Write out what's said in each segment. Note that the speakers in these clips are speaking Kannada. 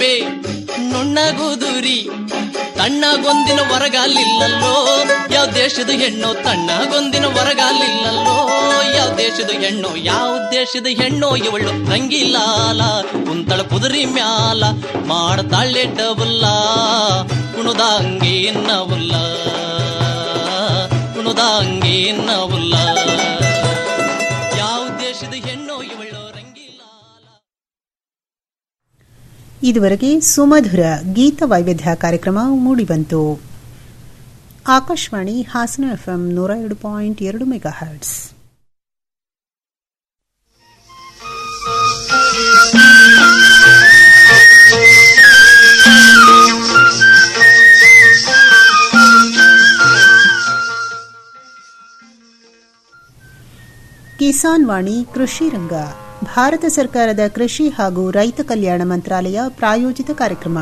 ರೇಷ್ಮೆ ನುಣ್ಣಗುದುರಿ ತಣ್ಣಗೊಂದಿನ ಹೊರಗಾಲಿಲ್ಲಲ್ಲೋ ಯಾವ ದೇಶದ ಹೆಣ್ಣು ತಣ್ಣಗೊಂದಿನ ಹೊರಗಾಲಿಲ್ಲಲ್ಲೋ ಯಾವ ದೇಶದ ಹೆಣ್ಣು ಯಾವ ದೇಶದ ಹೆಣ್ಣು ಇವಳು ರಂಗಿಲಾಲ ಕುಂತಳ ಕುದುರಿ ಮ್ಯಾಲ ಮಾಡ್ತಾಳೆ ಡಬಲ್ಲ ಕುಣುದಂಗೆ ಇನ್ನವುಲ್ಲ ಕುಣುದಂಗೆ ಇನ್ನವುಲ್ಲ ಯಾವ ದೇಶದ ಹೆಣ್ಣು ಇವಳು ರಂಗಿಲಾಲ ಇದುವರೆಗೆ ಸುಮಧುರ ಗೀತ ವೈವಿಧ್ಯ ಕಾರ್ಯಕ್ರಮ ಮೂಡಿಬಂತು ಆಕಾಶವಾಣಿ ಹಾಸನ ಎಫ್ಎಂ ನೂರ ಎರಡು ಪಾಯಿಂಟ್ ಎರಡು ಮೆಗಾ ಹರ್ಟ್ಸ್ ಕಿಸಾನ್ ವಾಣಿ ಕೃಷಿ ರಂಗ ಭಾರತ ಸರ್ಕಾರದ ಕೃಷಿ ಹಾಗೂ ರೈತ ಕಲ್ಯಾಣ ಮಂತ್ರಾಲಯ ಪ್ರಾಯೋಜಿತ ಕಾರ್ಯಕ್ರಮ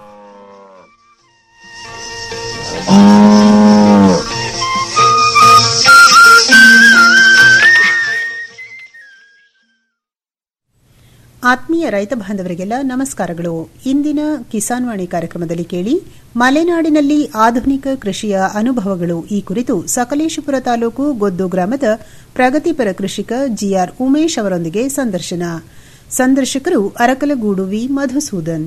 ಆತ್ಮೀಯ ರೈತ ಬಾಂಧವರಿಗೆಲ್ಲ ನಮಸ್ಕಾರಗಳು ಇಂದಿನ ಕಿಸಾನ್ ವಾಣಿ ಕಾರ್ಯಕ್ರಮದಲ್ಲಿ ಕೇಳಿ ಮಲೆನಾಡಿನಲ್ಲಿ ಆಧುನಿಕ ಕೃಷಿಯ ಅನುಭವಗಳು ಈ ಕುರಿತು ಸಕಲೇಶಪುರ ತಾಲೂಕು ಗೊದ್ದು ಗ್ರಾಮದ ಪ್ರಗತಿಪರ ಕೃಷಿಕ ಜಿಆರ್ ಉಮೇಶ್ ಅವರೊಂದಿಗೆ ಸಂದರ್ಶನ ಸಂದರ್ಶಕರು ಅರಕಲಗೂಡು ವಿ ಮಧುಸೂದನ್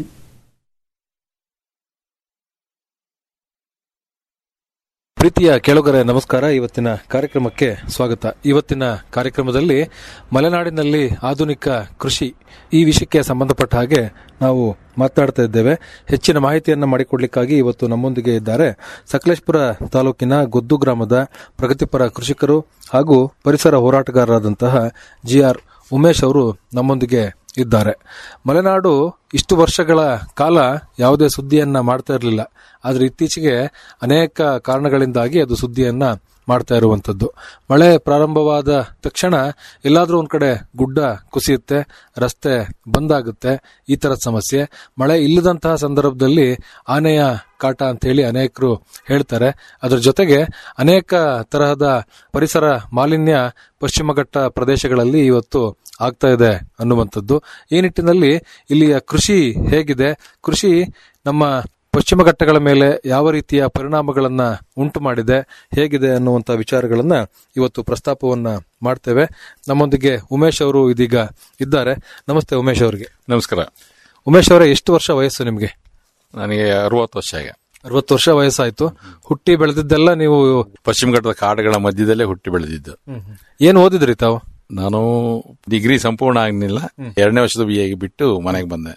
ಪ್ರೀತಿಯ ಕೇಳುಗರೆ ನಮಸ್ಕಾರ ಇವತ್ತಿನ ಕಾರ್ಯಕ್ರಮಕ್ಕೆ ಸ್ವಾಗತ ಇವತ್ತಿನ ಕಾರ್ಯಕ್ರಮದಲ್ಲಿ ಮಲೆನಾಡಿನಲ್ಲಿ ಆಧುನಿಕ ಕೃಷಿ ಈ ವಿಷಯಕ್ಕೆ ಸಂಬಂಧಪಟ್ಟ ಹಾಗೆ ನಾವು ಮಾತನಾಡ್ತಾ ಇದ್ದೇವೆ ಹೆಚ್ಚಿನ ಮಾಹಿತಿಯನ್ನು ಮಾಡಿಕೊಡ್ಲಿಕ್ಕಾಗಿ ಇವತ್ತು ನಮ್ಮೊಂದಿಗೆ ಇದ್ದಾರೆ ಸಕಲೇಶ್ಪುರ ತಾಲೂಕಿನ ಗೊದ್ದು ಗ್ರಾಮದ ಪ್ರಗತಿಪರ ಕೃಷಿಕರು ಹಾಗೂ ಪರಿಸರ ಹೋರಾಟಗಾರರಾದಂತಹ ಜಿ ಆರ್ ಉಮೇಶ್ ಅವರು ನಮ್ಮೊಂದಿಗೆ ಇದ್ದಾರೆ ಮಲೆನಾಡು ಇಷ್ಟು ವರ್ಷಗಳ ಕಾಲ ಯಾವುದೇ ಸುದ್ದಿಯನ್ನ ಮಾಡ್ತಾ ಇರಲಿಲ್ಲ ಆದರೆ ಇತ್ತೀಚೆಗೆ ಅನೇಕ ಕಾರಣಗಳಿಂದಾಗಿ ಅದು ಸುದ್ದಿಯನ್ನ ಮಾಡ್ತಾ ಇರುವಂತದ್ದು ಮಳೆ ಪ್ರಾರಂಭವಾದ ತಕ್ಷಣ ಎಲ್ಲಾದ್ರೂ ಒಂದ್ ಕಡೆ ಗುಡ್ಡ ಕುಸಿಯುತ್ತೆ ರಸ್ತೆ ಬಂದಾಗುತ್ತೆ ಈ ತರದ ಸಮಸ್ಯೆ ಮಳೆ ಇಲ್ಲದಂತಹ ಸಂದರ್ಭದಲ್ಲಿ ಆನೆಯ ಕಾಟ ಅಂತ ಹೇಳಿ ಅನೇಕರು ಹೇಳ್ತಾರೆ ಅದರ ಜೊತೆಗೆ ಅನೇಕ ತರಹದ ಪರಿಸರ ಮಾಲಿನ್ಯ ಪಶ್ಚಿಮ ಘಟ್ಟ ಪ್ರದೇಶಗಳಲ್ಲಿ ಇವತ್ತು ಆಗ್ತಾ ಇದೆ ಅನ್ನುವಂಥದ್ದು ಈ ನಿಟ್ಟಿನಲ್ಲಿ ಇಲ್ಲಿಯ ಕೃಷಿ ಹೇಗಿದೆ ಕೃಷಿ ನಮ್ಮ ಪಶ್ಚಿಮ ಘಟ್ಟಗಳ ಮೇಲೆ ಯಾವ ರೀತಿಯ ಪರಿಣಾಮಗಳನ್ನ ಉಂಟು ಮಾಡಿದೆ ಹೇಗಿದೆ ಅನ್ನುವಂಥ ವಿಚಾರಗಳನ್ನ ಇವತ್ತು ಪ್ರಸ್ತಾಪವನ್ನ ಮಾಡ್ತೇವೆ ನಮ್ಮೊಂದಿಗೆ ಉಮೇಶ್ ಅವರು ಇದೀಗ ಇದ್ದಾರೆ ನಮಸ್ತೆ ಉಮೇಶ್ ಅವರಿಗೆ ನಮಸ್ಕಾರ ಉಮೇಶ್ ಅವರೇ ಎಷ್ಟು ವರ್ಷ ವಯಸ್ಸು ನಿಮಗೆ ನನಗೆ ಅರವತ್ತು ವರ್ಷ ಈಗ ಅರವತ್ತು ವರ್ಷ ವಯಸ್ಸಾಯ್ತು ಹುಟ್ಟಿ ಬೆಳೆದಿದ್ದೆಲ್ಲ ನೀವು ಪಶ್ಚಿಮ ಘಟ್ಟದ ಕಾಡುಗಳ ಮಧ್ಯದಲ್ಲೇ ಹುಟ್ಟಿ ಬೆಳೆದಿದ್ದು ಏನ್ ಓದಿದ್ರಿ ತಾವು ನಾನು ಡಿಗ್ರಿ ಸಂಪೂರ್ಣ ಆಗಲಿಲ್ಲ ಎರಡನೇ ವರ್ಷದ ಬಿ ಎ ಬಿಟ್ಟು ಮನೆಗೆ ಬಂದೆ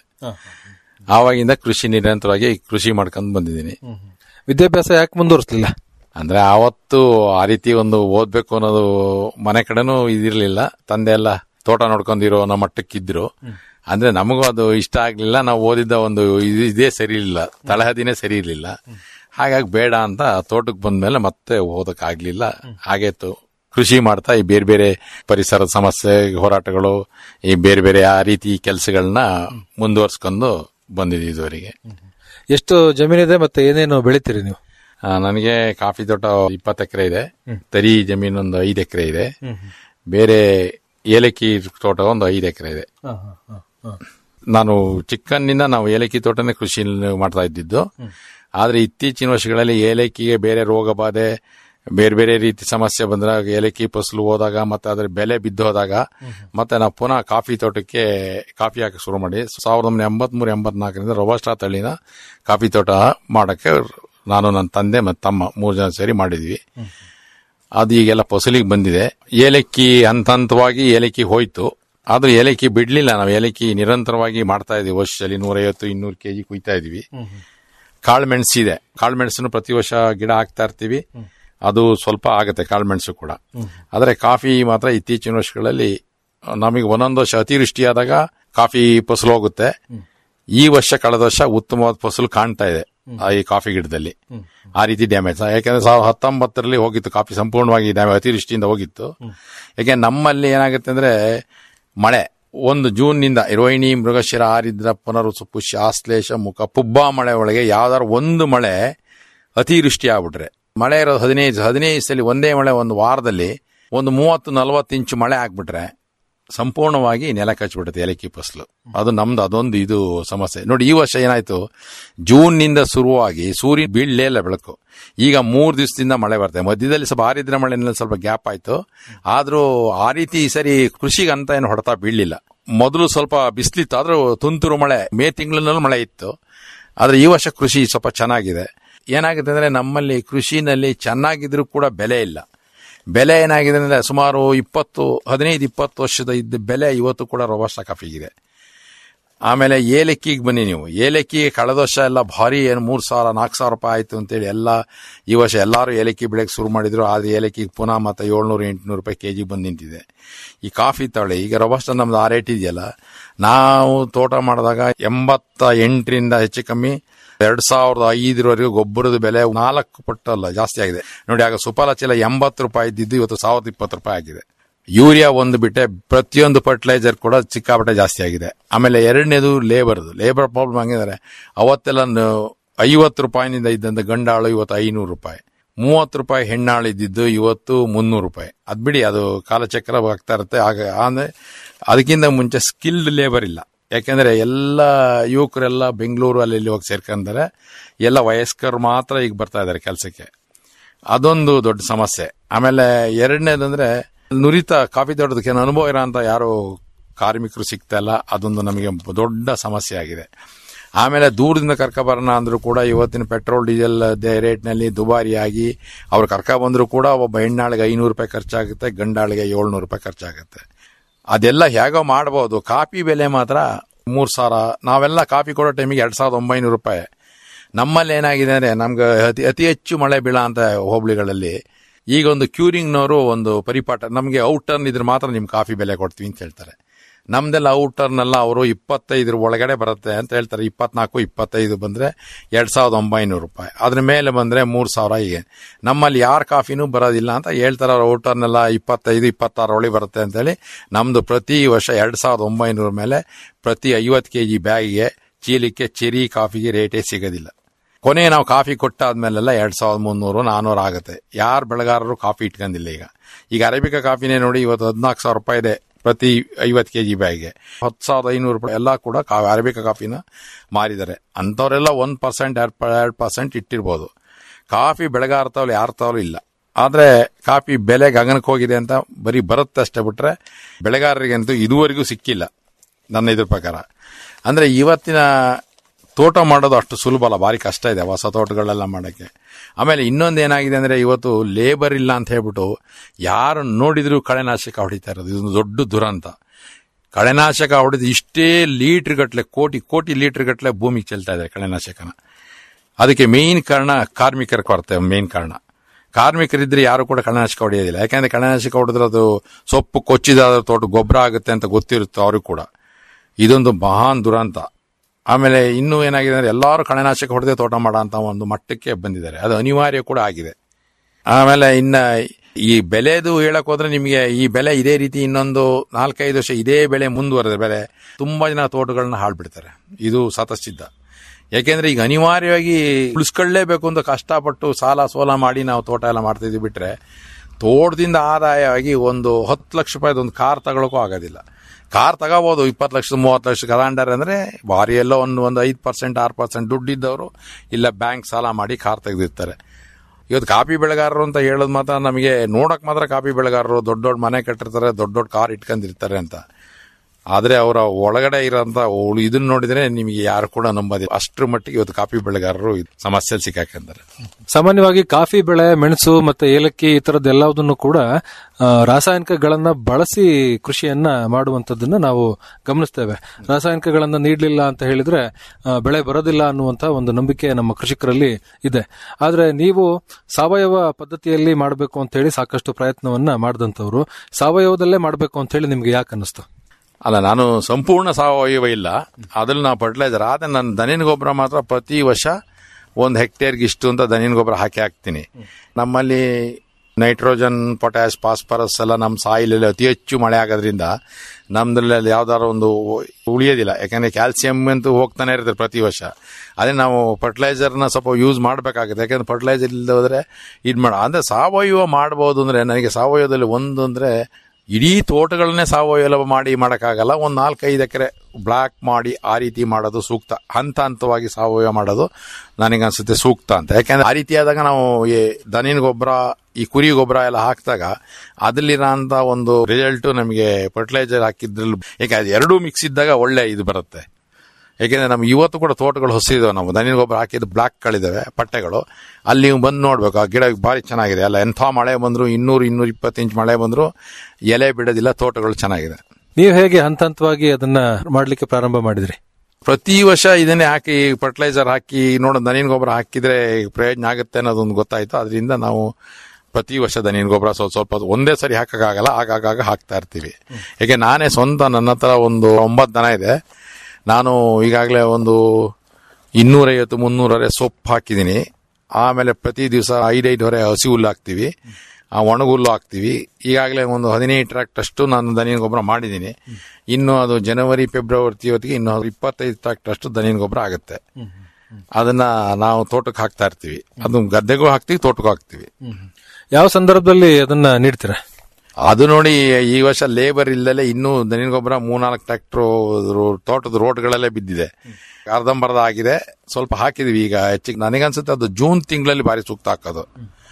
ಆವಾಗಿಂದ ಕೃಷಿ ನಿರಂತರವಾಗಿ ಕೃಷಿ ಮಾಡ್ಕೊಂಡು ಬಂದಿದ್ದೀನಿ ವಿದ್ಯಾಭ್ಯಾಸ ಯಾಕೆ ಮುಂದುವರಿಸಲಿಲ್ಲ ಅಂದ್ರೆ ಆವತ್ತು ಆ ರೀತಿ ಒಂದು ಓದ್ಬೇಕು ಅನ್ನೋದು ಮನೆ ಕಡೆನೂ ಇದಿರ್ಲಿಲ್ಲ ತಂದೆ ಎಲ್ಲ ತೋಟ ನೋಡ್ಕೊಂಡಿರೋ ಅನ್ನೋ ಮಟ್ಟಕ್ಕಿದ್ರು ಅಂದ್ರೆ ನಮಗೂ ಅದು ಇಷ್ಟ ಆಗ್ಲಿಲ್ಲ ನಾವು ಓದಿದ್ದ ಒಂದು ಇದು- ಇದೇ ಸರಿ ಇರಲಿಲ್ಲ ತಳಹದಿನೇ ಸರಿ ಇರ್ಲಿಲ್ಲ ಹಾಗಾಗಿ ಬೇಡ ಅಂತ ತೋಟಕ್ಕೆ ಬಂದ್ಮೇಲೆ ಮತ್ತೆ ಓದಕ್ ಆಗ್ಲಿಲ್ಲ ಹಾಗೇತು ಕೃಷಿ ಮಾಡ್ತಾ ಈ ಬೇರೆ ಬೇರೆ ಪರಿಸರದ ಸಮಸ್ಯೆ ಹೋರಾಟಗಳು ಈ ಬೇರೆ ಬೇರೆ ಆ ರೀತಿ ಕೆಲಸಗಳನ್ನ ಮುಂದುವರ್ಸ್ಕೊಂಡು ಬಂದಿದ್ದೀವಿ ಇದುವರೆಗೆ ಎಷ್ಟು ಜಮೀನಿದೆ ಮತ್ತೆ ಏನೇನು ಬೆಳಿತೀರಿ ನೀವು ಆ, ನನಗೆ ಕಾಫಿ ತೋಟ ಇಪ್ಪತ್ತು ಎಕರೆ ಇದೆ ತರಿ ಜಮೀನು ಒಂದು ಐದು ಎಕರೆ ಇದೆ ಬೇರೆ ಏಲಕ್ಕಿ ತೋಟ ಒಂದು ಐದು ಎಕರೆ ಇದೆ ನಾನು ಚಿಕ್ಕನ್ನಿಂದ ನಾವು ಏಲಕ್ಕಿ ತೋಟನೇ ಕೃಷಿ ಮಾಡ್ತಾ ಇದ್ದಿದ್ದು ಆದ್ರೆ ಇತ್ತೀಚಿನ ವರ್ಷಗಳಲ್ಲಿ ಏಲಕ್ಕಿಗೆ ಬೇರೆ ರೋಗ ಬಾಧೆ ಬೇರೆ ಬೇರೆ ರೀತಿ ಸಮಸ್ಯೆ ಬಂದಾಗ ಏಲಕ್ಕಿ ಫಸಲು ಹೋದಾಗ ಮತ್ತೆ ಅದರ ಬೆಲೆ ಬಿದ್ದು ಹೋದಾಗ ಮತ್ತೆ ನಾವು ಪುನಃ ಕಾಫಿ ತೋಟಕ್ಕೆ ಕಾಫಿ ಹಾಕಿ ಶುರು ಮಾಡಿ ಸಾವಿರದ ಒಂಬೈನೂರ ಎಂಬತ್ಮೂರು ಎಂಬತ್ನಾಲ್ಕರಿಂದ ರೊಬಸ್ಟಾ ತಳಿನ ಕಾಫಿ ತೋಟ ಮಾಡಕ್ಕೆ ನಾನು ನನ್ನ ತಂದೆ ಮತ್ತು ತಮ್ಮ ಮೂರು ಜನ ಸೇರಿ ಮಾಡಿದ್ವಿ ಅದು ಈಗೆಲ್ಲ ಫಸಲಿಗೆ ಬಂದಿದೆ ಏಲಕ್ಕಿ ಹಂತ ಹಂತವಾಗಿ ಏಲಕ್ಕಿ ಹೋಯ್ತು ಆದ್ರೂ ಏಲಕ್ಕಿ ಬಿಡ್ಲಿಲ್ಲ ನಾವು ಏಲಕ್ಕಿ ನಿರಂತರವಾಗಿ ಮಾಡ್ತಾ ಇದೀವಿ ವರ್ಷದಲ್ಲಿ ನೂರೈವತ್ತು ಇನ್ನೂರು ಕೆಜಿ ಕುಯ್ತಾ ಇದೀವಿ ಕಾಳುಮೆಣಸು ಇದೆ ಕಾಳುಮೆಣಸನ್ನು ಪ್ರತಿ ವರ್ಷ ಗಿಡ ಹಾಕ್ತಾ ಇರ್ತೀವಿ ಅದು ಸ್ವಲ್ಪ ಆಗುತ್ತೆ ಕಾಳುಮೆಣಸು ಕೂಡ ಆದ್ರೆ ಕಾಫಿ ಮಾತ್ರ ಇತ್ತೀಚಿನ ವರ್ಷಗಳಲ್ಲಿ ನಮಗೆ ಒಂದೊಂದು ವರ್ಷ ಅತಿವೃಷ್ಟಿಯಾದಾಗ ಕಾಫಿ ಫಸಲು ಹೋಗುತ್ತೆ ಈ ವರ್ಷ ಕಳೆದ ವರ್ಷ ಉತ್ತಮವಾದ ಫಸಲು ಕಾಣ್ತಾ ಇದೆ ಆ ಈ ಕಾಫಿ ಗಿಡದಲ್ಲಿ ಆ ರೀತಿ ಡ್ಯಾಮೇಜ್ ಯಾಕಂದ್ರೆ ಸಾವಿರದ ಹತ್ತೊಂಬತ್ತರಲ್ಲಿ ಹೋಗಿತ್ತು ಕಾಫಿ ಸಂಪೂರ್ಣವಾಗಿ ಡ್ಯಾಮೇಜ್ ಅತಿವೃಷ್ಟಿಯಿಂದ ಹೋಗಿತ್ತು ಯಾಕೆ ನಮ್ಮಲ್ಲಿ ಏನಾಗುತ್ತೆ ಅಂದ್ರೆ ಮಳೆ ಒಂದು ಜೂನ್ ನಿಂದ ರೋಹಿಣಿ ಮೃಗಶಿರ ಆರಿದ್ರ ಪುನರುಸು ಪುಷ್ಯ ಆಶ್ಲೇಷ ಮುಖ ಪುಬ್ಬ ಮಳೆ ಒಳಗೆ ಯಾವ್ದಾದ್ರು ಒಂದು ಮಳೆ ಅತಿವೃಷ್ಟಿ ಆಗ್ಬಿಟ್ರೆ ಮಳೆ ಇರೋದು ಹದಿನೈದು ಹದಿನೈದು ಸಲ ಒಂದೇ ಮಳೆ ಒಂದು ವಾರದಲ್ಲಿ ಒಂದು ಮೂವತ್ತು ನಲವತ್ತು ಇಂಚು ಮಳೆ ಆಗ್ಬಿಟ್ರೆ ಸಂಪೂರ್ಣವಾಗಿ ನೆಲ ಕಚ್ಚಿಬಿಡುತ್ತೆ ಏಲಕ್ಕಿ ಫಸಲು ಅದು ನಮ್ದು ಅದೊಂದು ಇದು ಸಮಸ್ಯೆ ನೋಡಿ ಈ ವರ್ಷ ಏನಾಯ್ತು ಜೂನ್ ನಿಂದ ಶುರುವಾಗಿ ಸೂರ್ಯ ಬೀಳಲೇ ಇಲ್ಲ ಬೆಳಕು ಈಗ ಮೂರ್ ದಿವಸದಿಂದ ಮಳೆ ಬರ್ತದೆ ಮಧ್ಯದಲ್ಲಿ ಸ್ವಲ್ಪ ಆರಿದ್ರ ಮಳೆನಲ್ಲಿ ಸ್ವಲ್ಪ ಗ್ಯಾಪ್ ಆಯ್ತು ಆದ್ರೂ ಆ ರೀತಿ ಈ ಸರಿ ಕೃಷಿಗೆ ಅಂತ ಏನು ಹೊಡೆತ ಬೀಳಲಿಲ್ಲ ಮೊದಲು ಸ್ವಲ್ಪ ಬಿಸಿಲಿತ್ತು ಆದ್ರೂ ತುಂತುರು ಮಳೆ ಮೇ ತಿಂಗಳಲ್ಲೂ ಮಳೆ ಇತ್ತು ಆದ್ರೆ ಈ ವರ್ಷ ಕೃಷಿ ಸ್ವಲ್ಪ ಚೆನ್ನಾಗಿದೆ ಏನಾಗಿದೆ ಅಂದ್ರೆ ನಮ್ಮಲ್ಲಿ ಕೃಷಿನಲ್ಲಿ ಚೆನ್ನಾಗಿದ್ರು ಕೂಡ ಬೆಲೆ ಇಲ್ಲ ಬೆಲೆ ಏನಾಗಿದೆ ಅಂದ್ರೆ ಸುಮಾರು ಇಪ್ಪತ್ತು ಹದಿನೈದು ಇಪ್ಪತ್ತು ವರ್ಷದ ಇದ್ದ ಬೆಲೆ ಇವತ್ತು ಕೂಡ ರೋಬಸ್ಟ ಕಾಫಿಗಿದೆ ಆಮೇಲೆ ಏಲಕ್ಕಿಗೆ ಬನ್ನಿ ನೀವು ಏಲಕ್ಕಿ ಕಳೆದ ವರ್ಷ ಎಲ್ಲ ಭಾರಿ ಏನು ಮೂರು ಸಾವಿರ ನಾಲ್ಕು ಸಾವಿರ ರೂಪಾಯಿ ಆಯ್ತು ಅಂತೇಳಿ ಎಲ್ಲ ಈ ವರ್ಷ ಎಲ್ಲರೂ ಏಲಕ್ಕಿ ಬೆಳೆಗೆ ಶುರು ಮಾಡಿದ್ರು ಆದ್ರೆ ಏಲಕ್ಕಿಗೆ ಪುನಃ ಮತ್ತೆ ಏಳ್ನೂರು ಎಂಟುನೂರು ರೂಪಾಯಿ ಕೆಜಿ ಬಂದು ನಿಂತಿದೆ ಈ ಕಾಫಿ ತಳಿ ಈಗ ರೊಬಸ್ಟ ನಮ್ದು ಆ ರೇಟ್ ಇದೆಯಲ್ಲ ನಾವು ತೋಟ ಮಾಡಿದಾಗ ಎಂಬತ್ತ ಎಂಟರಿಂದ ಹೆಚ್ಚು ಕಮ್ಮಿ ಎರಡ್ ಸಾವಿರದ ಐದರವರೆಗೂ ಗೊಬ್ಬರದ ಬೆಲೆ ನಾಲ್ಕು ಪಟ್ಟಲ್ಲ ಜಾಸ್ತಿ ಆಗಿದೆ ನೋಡಿ ಆಗ ಸುಫಲ ಚೀಲ ಎಂಬತ್ತು ರೂಪಾಯಿ ಇದ್ದಿದ್ದು ಇವತ್ತು ಸಾವಿರದ ಇಪ್ಪತ್ತು ರೂಪಾಯಿ ಆಗಿದೆ ಯೂರಿಯಾ ಒಂದು ಬಿಟ್ಟೆ ಪ್ರತಿಯೊಂದು ಫರ್ಟಿಲೈಸರ್ ಕೂಡ ಸಿಕ್ಕಾಪಟ್ಟೆ ಜಾಸ್ತಿ ಆಗಿದೆ ಆಮೇಲೆ ಎರಡನೇದು ಲೇಬರ್ದು ಲೇಬರ್ ಪ್ರಾಬ್ಲಮ್ ಆಗಿದ್ದಾರೆ ಅವತ್ತೆಲ್ಲ ಐವತ್ತು ರೂಪಾಯಿನಿಂದ ಇದ್ದಂತ ಗಂಡಾಳು ಇವತ್ತು ಐನೂರು ರೂಪಾಯಿ ಮೂವತ್ತು ರೂಪಾಯಿ ಹೆಣ್ಣಾಳು ಇದ್ದಿದ್ದು ಇವತ್ತು ಮುನ್ನೂರು ರೂಪಾಯಿ ಅದ್ ಬಿಡಿ ಅದು ಕಾಲಚಕ್ರ ಆಗ್ತಾ ಇರುತ್ತೆ ಆಗ ಅಂದ್ರೆ ಅದಕ್ಕಿಂತ ಮುಂಚೆ ಸ್ಕಿಲ್ಡ್ ಲೇಬರ್ ಇಲ್ಲ ಯಾಕೆಂದ್ರೆ ಎಲ್ಲ ಯುವಕರೆಲ್ಲ ಬೆಂಗಳೂರು ಅಲ್ಲಿ ಇಲ್ಲಿ ಹೋಗಿ ಸೇರ್ಕೊಂತಾರೆ ಎಲ್ಲ ವಯಸ್ಕರು ಮಾತ್ರ ಈಗ ಬರ್ತಾ ಇದ್ದಾರೆ ಕೆಲಸಕ್ಕೆ ಅದೊಂದು ದೊಡ್ಡ ಸಮಸ್ಯೆ ಆಮೇಲೆ ಎರಡನೇದಂದ್ರೆ ನುರಿತ ಕಾಫಿ ತೋಟದಕ್ಕೆ ಏನು ಅನುಭವ ಇರೋ ಅಂತ ಯಾರು ಕಾರ್ಮಿಕರು ಸಿಗ್ತಾ ಇಲ್ಲ ಅದೊಂದು ನಮಗೆ ದೊಡ್ಡ ಸಮಸ್ಯೆ ಆಗಿದೆ ಆಮೇಲೆ ದೂರದಿಂದ ಕರ್ಕ ಬರೋಣ ಅಂದ್ರೂ ಕೂಡ ಇವತ್ತಿನ ಪೆಟ್ರೋಲ್ ಡೀಸೆಲ್ ರೇಟ್ನಲ್ಲಿ ದುಬಾರಿಯಾಗಿ ಅವ್ರು ಕರ್ಕ ಬಂದ್ರು ಕೂಡ ಒಬ್ಬ ಹೆಣ್ಣಾಳಿಗೆ ಐನೂರು ರೂಪಾಯಿ ಖರ್ಚಾಗುತ್ತೆ ಗಂಡಾಳಿಗೆ ಏಳ್ನೂರು ರೂಪಾಯಿ ಖರ್ಚಾಗುತ್ತೆ ಅದೆಲ್ಲ ಹೇಗೋ ಮಾಡಬಹುದು ಕಾಫಿ ಬೆಲೆ ಮಾತ್ರ ಮೂರ್ ಸಾವಿರ ನಾವೆಲ್ಲ ಕಾಫಿ ಕೊಡೋ ಟೈಮಿಗೆ ಎರಡ್ ಸಾವಿರದ ಒಂಬೈನೂರು ರೂಪಾಯಿ ನಮ್ಮಲ್ಲಿ ಏನಾಗಿದೆ ಅಂದ್ರೆ ನಮ್ಗೆ ಅತಿ ಅತಿ ಹೆಚ್ಚು ಮಳೆ ಬೀಳ ಅಂತ ಹೋಬಳಿಗಳಲ್ಲಿ ಈಗ ಒಂದು ಕ್ಯೂರಿಂಗ್ನವರು ಒಂದು ಪರಿಪಾಠ ನಮಗೆ ಔಟ್ ಟರ್ನ್ ಇದ್ರೆ ಮಾತ್ರ ನಿಮ್ ಕಾಫಿ ಬೆಲೆ ಕೊಡ್ತೀವಿ ಅಂತ ಹೇಳ್ತಾರೆ ನಮ್ದೆಲ್ಲ ಔಟ್ ಟರ್ನ್ ಎಲ್ಲ ಅವರು ಇಪ್ಪತ್ತೈದರ ಒಳಗಡೆ ಬರುತ್ತೆ ಅಂತ ಹೇಳ್ತಾರೆ ಇಪ್ಪತ್ನಾಲ್ಕು ಇಪ್ಪತ್ತೈದು ಬಂದ್ರೆ ಎರಡ್ ಸಾವಿರದ ಒಂಬೈನೂರು ರೂಪಾಯಿ ಅದ್ರ ಮೇಲೆ ಬಂದ್ರೆ ಮೂರ್ ಸಾವಿರ ಹೀಗೆ ನಮ್ಮಲ್ಲಿ ಯಾರ ಕಾಫಿನೂ ಬರೋದಿಲ್ಲ ಅಂತ ಹೇಳ್ತಾರೆ ಅವ್ರ ಔಟ್ ಟರ್ನ್ ಎಲ್ಲ ಇಪ್ಪತ್ತೈದು ಇಪ್ಪತ್ತಾರು ಒಳಗೆ ಬರುತ್ತೆ ಅಂತೇಳಿ ನಮ್ದು ಪ್ರತಿ ವರ್ಷ ಎರಡ್ ಸಾವಿರದ ಒಂಬೈನೂರ ಮೇಲೆ ಪ್ರತಿ ಐವತ್ತು ಕೆಜಿ ಬ್ಯಾಗಿಗೆ ಚೀಲಕ್ಕೆ ಚೆರಿ ಕಾಫಿಗೆ ರೇಟೇ ಸಿಗೋದಿಲ್ಲ ಕೊನೆ ನಾವು ಕಾಫಿ ಕೊಟ್ಟಾದ್ಮೇಲೆಲ್ಲ ಎರಡ್ ಸಾವಿರದ ಮುನ್ನೂರು ನಾನೂರು ಆಗುತ್ತೆ ಯಾರು ಬೆಳೆಗಾರರು ಕಾಫಿ ಇಟ್ಕೊಂಡಿಲ್ಲ ಈಗ ಈಗ ಅರೇಬಿಕಾ ಕಾಫಿನೇ ನೋಡಿ ಇವತ್ತು ಹದಿನಾಲ್ಕು ಸಾವಿರ ರೂಪಾಯಿ ಇದೆ ಪ್ರತಿ ಐವತ್ತು ಕೆಜಿ ಬ್ಯಾಗ್ಗೆ ಹತ್ತು ಸಾವಿರದ ಐನೂರು ರೂಪಾಯಿ ಎಲ್ಲ ಕೂಡ ಕಾ- ಅರೇಬಿಕಾ ಕಾಫಿನ ಮಾರಿದ್ದಾರೆ ಅಂಥವರೆಲ್ಲ ಒಂದ್ ಪರ್ಸೆಂಟ್ ಎರಡು ಪರ್ಸೆಂಟ್ ಇಟ್ಟಿರ್ಬೋದು ಕಾಫಿ ಬೆಳೆಗಾರ ತಾವಲು ಯಾರ ತಾವಲು ಇಲ್ಲ ಆದ್ರೆ ಕಾಫಿ ಬೆಲೆ ಗಗನಕ್ಕೆ ಹೋಗಿದೆ ಅಂತ ಬರೀ ಬರುತ್ತೆ ಅಷ್ಟೇ ಬಿಟ್ರೆ ಬೆಳೆಗಾರರಿಗಂತೂ ಇದುವರೆಗೂ ಸಿಕ್ಕಿಲ್ಲ ನನ್ನ ಇದ್ರ ಪ್ರಕಾರ ಅಂದ್ರೆ ಇವತ್ತಿನ ತೋಟ ಮಾಡೋದು ಅಷ್ಟು ಸುಲಭ ಅಲ್ಲ ಭಾರಿ ಕಷ್ಟ ಇದೆ ಹೊಸ ತೋಟಗಳೆಲ್ಲ ಮಾಡೋಕ್ಕೆ ಆಮೇಲೆ ಇನ್ನೊಂದು ಏನಾಗಿದೆ ಅಂದ್ರೆ ಇವತ್ತು ಲೇಬರ್ ಇಲ್ಲ ಅಂತ ಹೇಳ್ಬಿಟ್ಟು ಯಾರು ನೋಡಿದ್ರು ಕಳೆನಾಶಕ ಹೊಡಿತಾ ಇರೋದು ಇದೊಂದು ದೊಡ್ಡ ದುರಂತ ಕಳೆನಾಶಕ ಹೊಡೆದು ಇಷ್ಟೇ ಲೀಟರ್ ಗಟ್ಲೆ ಕೋಟಿ ಕೋಟಿ ಲೀಟರ್ ಗಟ್ಲೆ ಭೂಮಿಗೆ ಚೆಲ್ತಾ ಇದೆ ಕಳೆನಾಶಕನ ಅದಕ್ಕೆ ಮೇನ್ ಕಾರಣ ಕಾರ್ಮಿಕರ ಕೊರತೆ ಮೇನ್ ಕಾರಣ ಕಾರ್ಮಿಕರಿದ್ರೆ ಯಾರು ಕೂಡ ಕಳೆನಾಶಕ ಹೊಡೆಯೋದಿಲ್ಲ ಯಾಕಂದ್ರೆ ಕಳೆನಾಶಕ ಹೊಡೆದ್ರೆ ಅದು ಸೊಪ್ಪು ಕೊಚ್ಚಿದಾದ ತೋಟ ಗೊಬ್ಬರ ಆಗುತ್ತೆ ಅಂತ ಗೊತ್ತಿರುತ್ತೆ ಅವ್ರಿಗೆ ಕೂಡ ಇದೊಂದು ಮಹಾನ್ ದುರಂತ ಆಮೇಲೆ ಇನ್ನೂ ಏನಾಗಿದೆ ಅಂದ್ರೆ ಎಲ್ಲರೂ ಕಳೆನಾಶಕ ಹೊಡೆದೇ ತೋಟ ಮಾಡೋ ಅಂತ ಒಂದು ಮಟ್ಟಕ್ಕೆ ಬಂದಿದ್ದಾರೆ ಅದು ಅನಿವಾರ್ಯ ಕೂಡ ಆಗಿದೆ ಆಮೇಲೆ ಇನ್ನ ಈ ಬೆಲೆದು ಹೇಳಕ್ ಹೋದ್ರೆ ನಿಮಗೆ ಈ ಬೆಲೆ ಇದೇ ರೀತಿ ಇನ್ನೊಂದು ನಾಲ್ಕೈದು ವರ್ಷ ಇದೇ ಬೆಳೆ ಮುಂದುವರೆದ ಬೆಲೆ ತುಂಬಾ ಜನ ತೋಟಗಳನ್ನ ಹಾಳ್ಬಿಡ್ತಾರೆ ಇದು ಸತಸಿದ್ಧ ಯಾಕೆಂದ್ರೆ ಈಗ ಅನಿವಾರ್ಯವಾಗಿ ಉಳಿಸ್ಕೊಳ್ಳೇಬೇಕು ಅಂತ ಕಷ್ಟಪಟ್ಟು ಸಾಲ ಸೋಲ ಮಾಡಿ ನಾವು ತೋಟ ಎಲ್ಲ ಮಾಡ್ತಿದ್ವಿ ಬಿಟ್ರೆ ತೋಟದಿಂದ ಆದಾಯವಾಗಿ ಒಂದು ಹತ್ತು ಲಕ್ಷ ರೂಪಾಯಿದ ಒಂದು ಕಾರ್ ತಗೊಳಕ್ಕೂ ಆಗೋದಿಲ್ಲ ಕಾರ್ ತಗೋಬಹುದು ಇಪ್ಪತ್ತು ಲಕ್ಷ ಮೂವತ್ತು ಲಕ್ಷ ಕಲಾಂಡರ್ ಅಂದ್ರೆ ಭಾರಿ ಎಲ್ಲ ಒಂದು ಒಂದು ಐದು ಪರ್ಸೆಂಟ್ ಆರು ಪರ್ಸೆಂಟ್ ದುಡ್ಡು ಇದ್ದವರು ಇಲ್ಲ ಬ್ಯಾಂಕ್ ಸಾಲ ಮಾಡಿ ಕಾರ್ ತೆಗೆದಿರ್ತಾರೆ ಇವತ್ತು ಕಾಫಿ ಬೆಳೆಗಾರರು ಅಂತ ಹೇಳೋದು ಮಾತ್ರ ನಮಗೆ ನೋಡಕ್ ಮಾತ್ರ ಕಾಫಿ ಬೆಳೆಗಾರರು ದೊಡ್ಡ ದೊಡ್ಡ ಮನೆ ಕಟ್ಟಿರ್ತಾರೆ ದೊಡ್ಡ ದೊಡ್ಡ ಕಾರ್ ಇಟ್ಕೊಂಡಿರ್ತಾರೆ ಅಂತ ಆದ್ರೆ ಅವರ ಒಳಗಡೆ ಇರೋಂತ ಅವ್ಳು ಇದನ್ನ ನೋಡಿದ್ರೆ ನಿಮಗೆ ಯಾರು ಕೂಡ ನಂಬೋದಿಲ್ಲ ಅಷ್ಟರ ಮಟ್ಟಿಗೆ ಇವತ್ತು ಕಾಫಿ ಬೆಳೆಗಾರರು ಇದು ಸಮಸ್ಯೆ ಸಿಕ್ಕಾಕಂತಾರೆ ಸಾಮಾನ್ಯವಾಗಿ ಕಾಫಿ ಬೆಳೆ ಮೆಣಸು ಮತ್ತೆ ಏಲಕ್ಕಿ ಈ ತರದ್ದು ಎಲ್ಲದನ್ನು ಕೂಡ ಆ, ರಾಸಾಯನಿಕಗಳನ್ನ ಬಳಸಿ ಕೃಷಿಯನ್ನ ಮಾಡುವಂತದ್ದನ್ನ ನಾವು ಗಮನಿಸ್ತೇವೆ ರಾಸಾಯನಿಕಗಳನ್ನ ನೀಡಲಿಲ್ಲ ಅಂತ ಹೇಳಿದ್ರೆ ಆ, ಬೆಳೆ ಬರೋದಿಲ್ಲ ಅನ್ನುವಂತ ಒಂದು ನಂಬಿಕೆ ನಮ್ಮ ಕೃಷಿಕರಲ್ಲಿ ಇದೆ ಆದ್ರೆ ನೀವು ಸಾವಯವ ಪದ್ಧತಿಯಲ್ಲಿ ಮಾಡಬೇಕು ಅಂತ ಹೇಳಿ ಸಾಕಷ್ಟು ಪ್ರಯತ್ನವನ್ನ ಮಾಡಿದಂತವ್ರು ಸಾವಯವದಲ್ಲೇ ಮಾಡಬೇಕು ಅಂತ ಹೇಳಿ ನಿಮ್ಗೆ ಯಾಕೆ ಅನ್ನಿಸ್ತು ಅಲ್ಲ ನಾನು ಸಂಪೂರ್ಣ ಸಾವಯವ ಇಲ್ಲ ಅದ್ರಲ್ಲಿ ನಾವು ಫರ್ಟಿಲೈಸರ್ ಆದ್ರೆ ನಾನು ದನಿನ ಗೊಬ್ಬರ ಮಾತ್ರ ಪ್ರತಿ ವರ್ಷ ಒಂದು ಹೆಕ್ಟೇರ್ಗೆ ಇಷ್ಟು ಅಂತ ದನಿನ ಗೊಬ್ಬರ ಹಾಕಿ ಹಾಕ್ತೀನಿ ನಮ್ಮಲ್ಲಿ ನೈಟ್ರೋಜನ್ ಪೊಟ್ಯಾಶ್ ಫಾಸ್ಫರಸ್ ಎಲ್ಲ ನಮ್ಮ ಸಾಯಿಲಲ್ಲಿ ಅತಿ ಹೆಚ್ಚು ಮಳೆ ಆಗೋದ್ರಿಂದ ನಮ್ದ್ರಲ್ಲಿ ಯಾವ್ದಾದ್ರು ಒಂದು ಉಳಿಯೋದಿಲ್ಲ ಯಾಕಂದ್ರೆ ಕ್ಯಾಲ್ಸಿಯಂ ಅಂತೂ ಹೋಗ್ತಾನೆ ಇರುತ್ತೆ ಪ್ರತಿ ವರ್ಷ ಅದೇ ನಾವು ಫರ್ಟಿಲೈಸರ್ನ ಸ್ವಲ್ಪ ಯೂಸ್ ಮಾಡಬೇಕಾಗುತ್ತೆ ಯಾಕಂದ್ರೆ ಫರ್ಟಿಲೈಸರ್ ಇಲ್ಲದೆ ಹೋದ್ರೆ ಇದು ಮಾಡ ಅಂದ್ರೆ ಸಾವಯವ ಮಾಡ್ಬೋದು ಅಂದ್ರೆ ನನಗೆ ಸಾವಯವದಲ್ಲಿ ಒಂದು ಅಂದ್ರೆ ಇಡೀ ತೋಟಗಳನ್ನೇ ಸಾವಯವ ಮಾಡಿ ಮಾಡೋಕ್ಕಾಗಲ್ಲ ಒಂದು ನಾಲ್ಕೈದು ಎಕರೆ ಬ್ಲಾಕ್ ಮಾಡಿ ಆ ರೀತಿ ಮಾಡೋದು ಸೂಕ್ತ ಹಂತ ಹಂತವಾಗಿ ಸಾವಯವ ಮಾಡೋದು ನನಗೆ ಅನ್ಸುತ್ತೆ ಸೂಕ್ತ ಅಂತ ಯಾಕೆಂದ್ರೆ ಆ ರೀತಿ ಆದಾಗ ನಾವು ಈ ದನಿನ ಗೊಬ್ಬರ ಈ ಕುರಿ ಗೊಬ್ಬರ ಎಲ್ಲ ಹಾಕಿದಾಗ ಅದರಲ್ಲಿರೋಂಥ ಒಂದು ರಿಸಲ್ಟ್ ನಮಗೆ ಫರ್ಟಿಲೈಸರ್ ಹಾಕಿದ್ರಲ್ಲಿ ಯಾಕೆ ಅದು ಎರಡೂ ಮಿಕ್ಸ್ ಇದ್ದಾಗ ಒಳ್ಳೆ ಇದು ಬರುತ್ತೆ ಯಾಕೆಂದ್ರೆ ನಮ್ಗೆ ಇವತ್ತು ಕೂಡ ತೋಟಗಳು ಹೊಸಿದಾವೆ ನಾವು ದನಿನ ಗೊಬ್ಬರ ಹಾಕಿದ ಬ್ಲಾಕ್ಗಳಿದ್ದಾವೆ ಪಟ್ಟೆಗಳು ಅಲ್ಲಿ ನೀವು ಬಂದು ನೋಡ್ಬೇಕು ಆ ಗಿಡ ಭಾರಿ ಚೆನ್ನಾಗಿದೆ ಅಲ್ಲ ಎಂಥ ಮಳೆ ಬಂದ್ರು ಇನ್ನೂರು ಇನ್ನೂರ ಇಪ್ಪತ್ತು ಇಂಚ್ ಮಳೆ ಬಂದ್ರು ಎಲೆ ಬಿಡೋದಿಲ್ಲ ತೋಟಗಳು ಚೆನ್ನಾಗಿದೆ ನೀವು ಹೇಗೆ ಹಂತ ಹಂತವಾಗಿ ಅದನ್ನ ಮಾಡ್ಲಿಕ್ಕೆ ಪ್ರಾರಂಭ ಮಾಡಿದ್ರಿ ಪ್ರತಿ ವರ್ಷ ಇದನ್ನೇ ಹಾಕಿ ಫರ್ಟಿಲೈಸರ್ ಹಾಕಿ ನೋಡೋ ದನಿನ ಗೊಬ್ಬರ ಹಾಕಿದ್ರೆ ಪ್ರಯೋಜನ ಆಗುತ್ತೆ ಅನ್ನೋದೊಂದು ಗೊತ್ತಾಯ್ತು ಅದರಿಂದ ನಾವು ಪ್ರತಿ ವರ್ಷ ದನಿನ ಗೊಬ್ಬರ ಸ್ವಲ್ಪ ಸ್ವಲ್ಪ ಒಂದೇ ಸರಿ ಹಾಕಕ್ಕಾಗಲ್ಲ ಆಗಾಗ ಹಾಕ್ತಾ ಇರ್ತೀವಿ ಯಾಕೆ ನಾನೇ ಸ್ವಂತ ನನ್ನ ಹತ್ರ ಒಂದು ಒಂಬತ್ತು ದನ ಇದೆ ನಾನು ಈಗಾಗಲೇ ಒಂದು ಇನ್ನೂರೈವತ್ತು ಮುನ್ನೂರವರೆ ಸೊಪ್ಪು ಹಾಕಿದ್ದೀನಿ ಆಮೇಲೆ ಪ್ರತಿ ದಿವಸ ಐದೈದು ಹೊರೆ ಹಸಿ ಹುಲ್ಲು ಹಾಕ್ತೀವಿ ಆ ಒಣಗುಲ್ಲು ಹಾಕ್ತೀವಿ ಈಗಾಗಲೇ ಒಂದು ಹದಿನೈದು ಟ್ರಾಕ್ಟ್ ಅಷ್ಟು ನಾನು ದನಿನ ಗೊಬ್ಬರ ಮಾಡಿದ್ದೀನಿ ಇನ್ನು ಅದು ಜನವರಿ ಫೆಬ್ರವರಿ ಹೊತ್ತಿಗೆ ಇನ್ನು ಇಪ್ಪತ್ತೈದು ಟ್ರಾಕ್ಟ್ ಅಷ್ಟು ದನಿನ ಗೊಬ್ಬರ ಆಗುತ್ತೆ ಅದನ್ನ ನಾವು ತೋಟಕ್ಕೆ ಹಾಕ್ತಾ ಇರ್ತೀವಿ ಅದು ಗದ್ದೆಗೂ ಹಾಕ್ತೀವಿ ತೋಟಕ್ಕೂ ಹಾಕ್ತೀವಿ ಯಾವ ಸಂದರ್ಭದಲ್ಲಿ ಅದನ್ನ ನೀಡ್ತೀರಾ ಅದು ನೋಡಿ ಈ ವರ್ಷ ಲೇಬರ್ ಇಲ್ಲದೆ ಇನ್ನೂ ದನಿನ ಗೊಬ್ಬರ ಮೂರ್ನಾಲ್ಕು ಟ್ರ್ಯಾಕ್ಟರ್ ತೋಟದ ರೋಡ್ಗಳಲ್ಲೇ ಬಿದ್ದಿದೆ ಅರ್ಧಂಬರ್ಧ ಆಗಿದೆ ಸ್ವಲ್ಪ ಹಾಕಿದ್ವಿ ಈಗ ಹೆಚ್ಚಿಗೆ ನನಗನ್ಸುತ್ತೆ ಅದು ಜೂನ್ ತಿಂಗಳಲ್ಲಿ ಭಾರಿ ಸೂಕ್ತ ಹಾಕೋದು